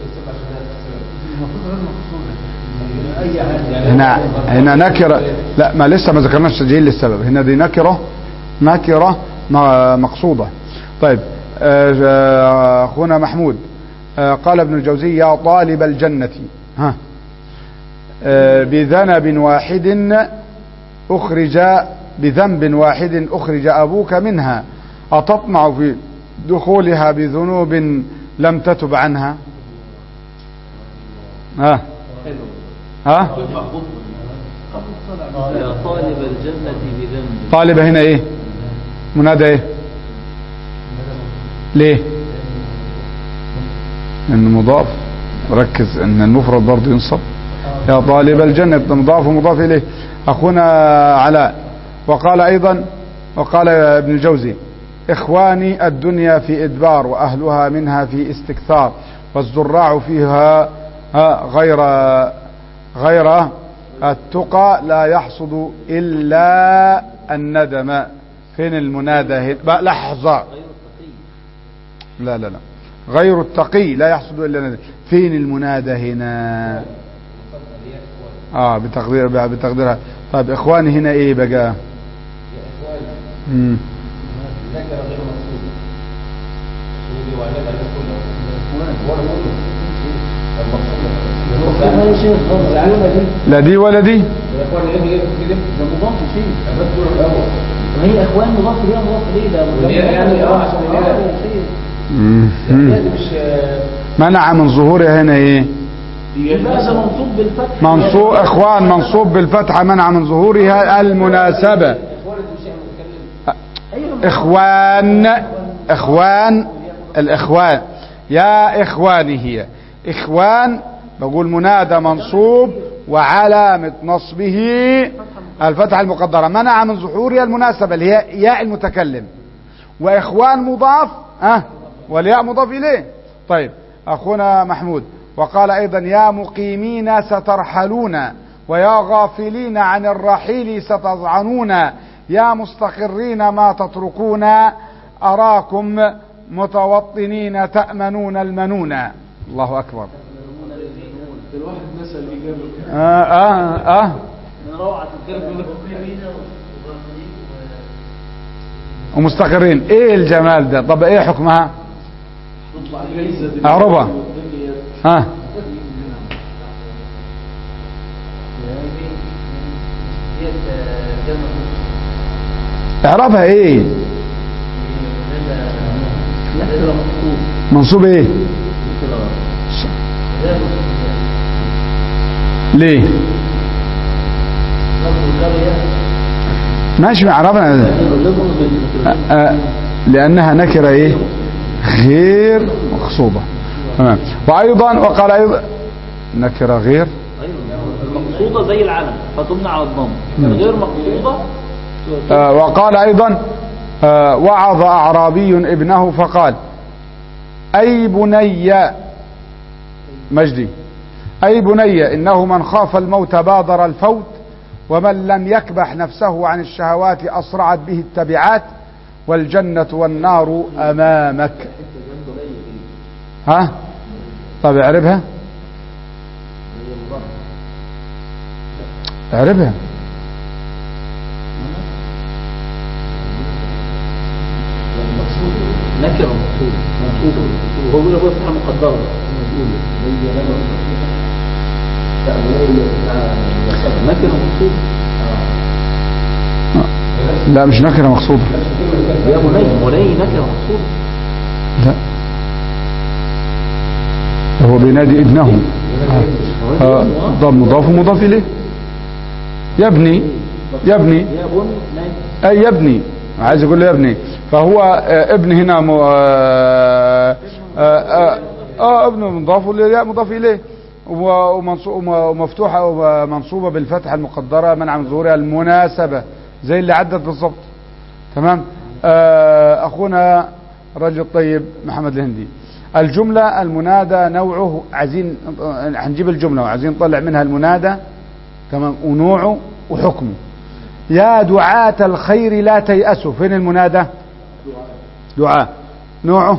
S3: أي عالم
S1: هنا هنا نكره لا ما لسه ما ذكرناش تسجيل للسبب هنا دي نكره نكره م- مقصوده طيب آه، آه، اخونا محمود آه، قال ابن الجوزي يا طالب الجنه ها آه، بذنب واحد اخرج بذنب واحد اخرج ابوك منها اتطمع في دخولها بذنوب لم تتب عنها ها ها
S2: يا طالب الجنة بذنب
S1: طالبة هنا ايه منادى ايه ليه ان مضاف ركز ان المفرد برضه ينصب يا طالب الجنة ده مضاف ومضاف اليه اخونا علاء وقال ايضا وقال ابن الجوزي اخواني الدنيا في ادبار واهلها منها في استكثار والزراع فيها ها، غير غير التقى لا يحصد الا الندم فين المنادى هنا بقى لحظه لا لا لا غير التقي لا يحصد الا الندم فين المنادى هنا اه بتقدير بقى بتقديرها طيب اخواني هنا ايه بقى مم.
S2: يا شيخ غلط
S1: لا دي ولا دي
S2: ده مضاف فيه ما هي اخوان مضاف ليه مضاف ليه ده مضاف
S4: يعني اه عشان
S2: آه،
S4: هنا-
S2: يا شيخ.
S1: مم. مم. منع من ظهورها هنا ايه
S2: يبقى ده منصوب بالفتح
S1: منصوب اخوان منصوب بالفتحه منع من ظهورها المناسبه اخوان اخوان الاخوان يا اخواني هي اخوان بقول منادى منصوب وعلامة نصبه الفتحة المقدرة منع من ظهورها المناسبة اللي هي ياء المتكلم واخوان مضاف اه والياء مضاف اليه طيب اخونا محمود وقال ايضا يا مقيمين سترحلون ويا غافلين عن الرحيل ستضعنون يا مستقرين ما تتركون اراكم متوطنين تامنون المنون الله اكبر
S4: الواحد نسى الإجابة
S1: اه اه اه
S2: من روعة الكلمة
S1: ومستقرين ايه الجمال ده طب ايه حكمها
S4: تطلع جايزة
S1: اعربها ها اعرفها ايه منصوب ايه ليه ماشي عرفنا آه، آه، لأنها نكرة إيه غير مقصودة تمام وأيضا وقال أيضا نكرة غير
S2: المقصودة زي العلم فتمنع على الضم
S1: مم.
S2: غير مقصودة
S1: آه، وقال أيضا آه، وعظ أعرابي ابنه فقال أي بني مجدي أي بني إنه من خاف الموت بادر الفوت ومن لم يكبح نفسه عن الشهوات أسرعت به التبعات والجنة والنار أمامك ها طب اعربها اعربها
S2: نكرة مقصودة مقصودة وهو بيقول لك فتحة مقدرة نكرة مقصودة
S1: لا مش نكرة مقصودة
S2: يا بني بني نكرة مقصودة
S1: لا هو بينادي ابنه آه، ضم مضاف ومضاف اليه يبني يبني
S2: يا بني ناي
S1: اي يبني عايز يقول له يبني فهو آه، ابن هنا م- آه، آه، آه، اه ابن مضاف اليه مضاف اليه و- ومنصو- وم- ومفتوحه ومنصوبه بالفتحه المقدره منع من ظهورها المناسبه زي اللي عدت بالظبط تمام آه، اخونا الرجل الطيب محمد الهندي الجمله المنادى نوعه عايزين آه، هنجيب الجمله وعايزين نطلع منها المنادى تمام ونوعه وحكمه يا دعاة الخير لا تيأسوا فين المنادى دعاء نوعه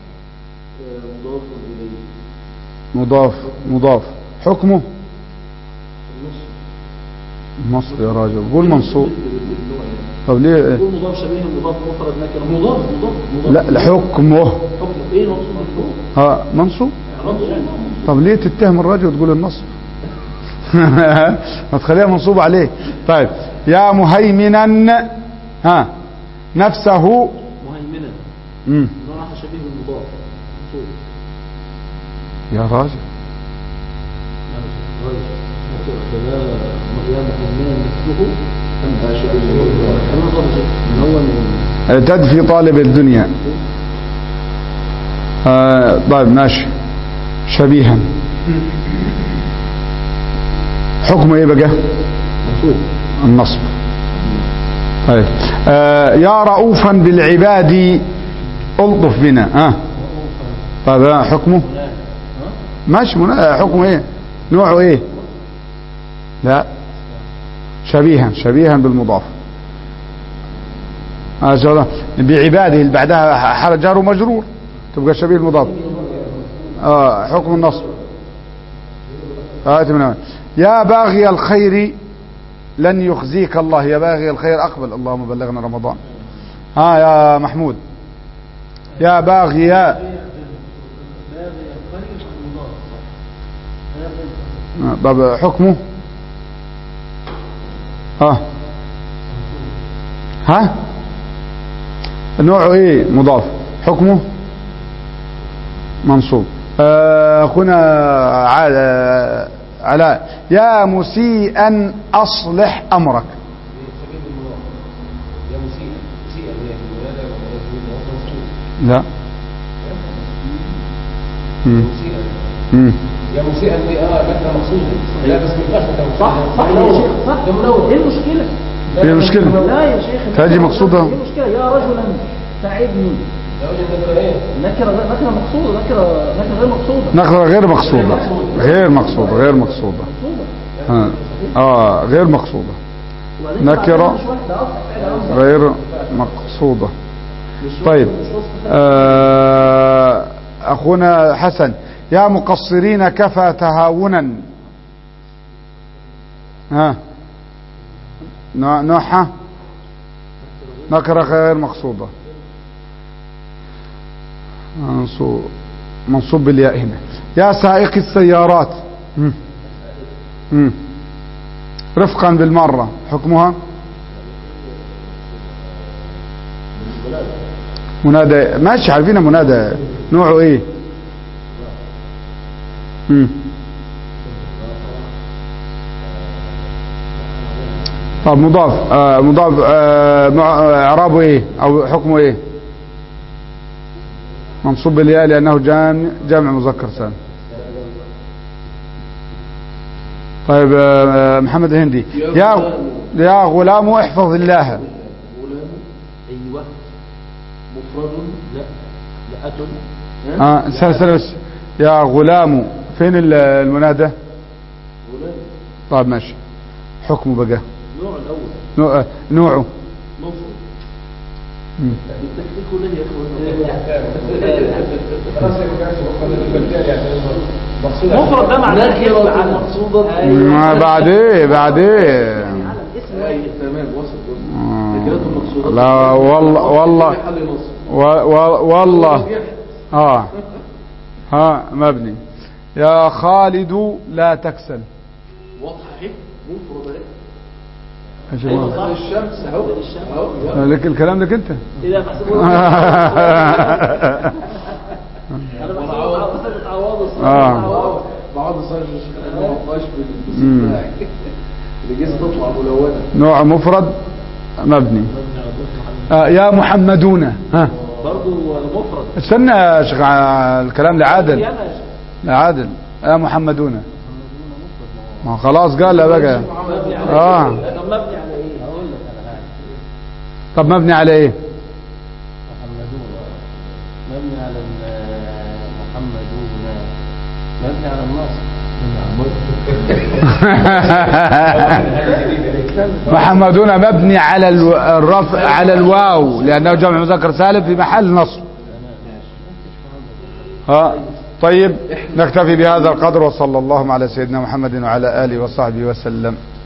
S1: مضاف مضاف حكمه نص يا راجل قول منصوب طب ليه
S2: يقول مضاف شبيه مضاف مفرد نكرة مضاف مضاف مضاف
S1: لا لحكمه
S2: حكم ايه المقصود بالحكم؟
S1: ها منصوب طب ليه تتهم الراجل وتقول النصب ما تخليها منصوب عليه طيب يا مهيمنا ها نفسه
S2: مهيمنا
S1: مم.
S2: نوعها شبيه بالمضاف منصوب
S1: يا راجل
S2: يا مهيمنا مثله أم شبيه من هو من
S1: تدفي طالب الدنيا آه طيب ماشي شبيها حكمه ايه بقى
S2: منصوب
S1: النصب طيب آه يا رؤوفا بالعباد الطف بنا ها آه. طيب آه، حكمه ماشي منا- حكمه ايه نوعه ايه لا شبيها شبيها بالمضاف آه جر- بعباده اللي بعدها حرف جار ومجرور تبقى شبيه المضاف آه حكم النصب آه من يا باغي الخير لن يخزيك الله يا باغي الخير أقبل اللهم بلغنا رمضان ها يا محمود يا باغي آه، طب حكمه ها ها نوعه ايه مضاف حكمه منصوب آه، اخونا ع- علاء يا مسيئا اصلح امرك لا مم. مم.
S5: يا مسيئا دي اه نكره مقصوده لا بس ما يبقاش نكره
S2: صح صح يا شيخ صح ايه المشكلة؟
S1: ايه المشكلة
S2: لا يا شيخ
S1: تاجي مقصودة.
S2: ايه المشكلة يا رجلا ساعدني
S5: ايه
S2: نكرة نكرة مقصودة نكرة نكرة غير مقصودة
S1: نقرة غير مقصودة غير مقصودة غير مقصودة اه, آه غير مقصودة
S2: وبعدين
S1: نكرة.
S2: بعدها مش واحدة أصلا فعل أمر.
S1: غير مقصودة
S2: مش
S1: طيب
S2: مش وصف فعل.
S1: آه أخونا حسن يا مقصرين كفى تهاونا ها نوع- نوعها نكرة غير مقصودة منصوب منصوب بالياء هنا يا سائق السيارات مم. مم. رفقا بالمرة حكمها منادى ماشي عارفين منادى نوعه ايه مم. طب مضاف آه مضاف آه مع- آه، اعرابه ايه او حكمه ايه منصوب بالياء لانه جامع جامع مذكر سالم طيب آه محمد الهندي يا يا غلام احفظ الله
S4: غلام
S2: ايوه
S4: مفرد
S2: لا لا اتم
S1: اه سنة سنة بس يا غلام فين ال- المنادى
S4: غلام
S1: طيب ماشي حكمه بقى
S2: النوع الاول
S1: نوع- آه، نوعه
S4: مفرد
S1: مم.
S4: بالتكتيك كله يا اخوان
S2: مفرد ده معناه
S4: نكرة
S2: اسم علم.
S4: مقصودة
S2: أيوة.
S1: ما بعد ايه بعد ايه
S2: علم اسم واحد
S4: تمام وصل وصل
S1: آه.
S4: نكرة مقصودة
S1: لا والله والله
S4: محل نصب
S1: و و والله اه ها مبني يا خالد لا تكسل
S4: واضحة اهي مفرد اهي
S1: ايش
S2: أيوة
S1: هو؟
S2: صح.
S4: الشمس اهو
S2: الشمس.
S4: اهو
S1: لك الكلام لك انت
S2: اذا بحسبه انا بحسبه بس تعوض
S1: آه.
S4: بعض صار ما وقعش
S1: مم.
S4: بالبسيط اللي جيز تطلع ملونة
S1: نوع مفرد مبني آه يا محمدون ها
S2: برضه مفرد
S1: استنى يا شيخ ع- الكلام لعادل
S2: ياما يا شيخ.
S1: لعادل يا محمدون ما خلاص قال لا بقى
S2: مبني على
S1: اه
S2: ايه؟ طب مبني على ايه؟ هقول لك انا حاجه
S1: طب مبني على ايه
S5: محمدون مبني على ال- محمدون مبني على النصر
S1: محمدون مبني على الو- الرفع على الواو لانه جمع مذكر سالم في محل نصب ها طيب نكتفي بهذا القدر وصلى الله على سيدنا محمد وعلى اله وصحبه وسلم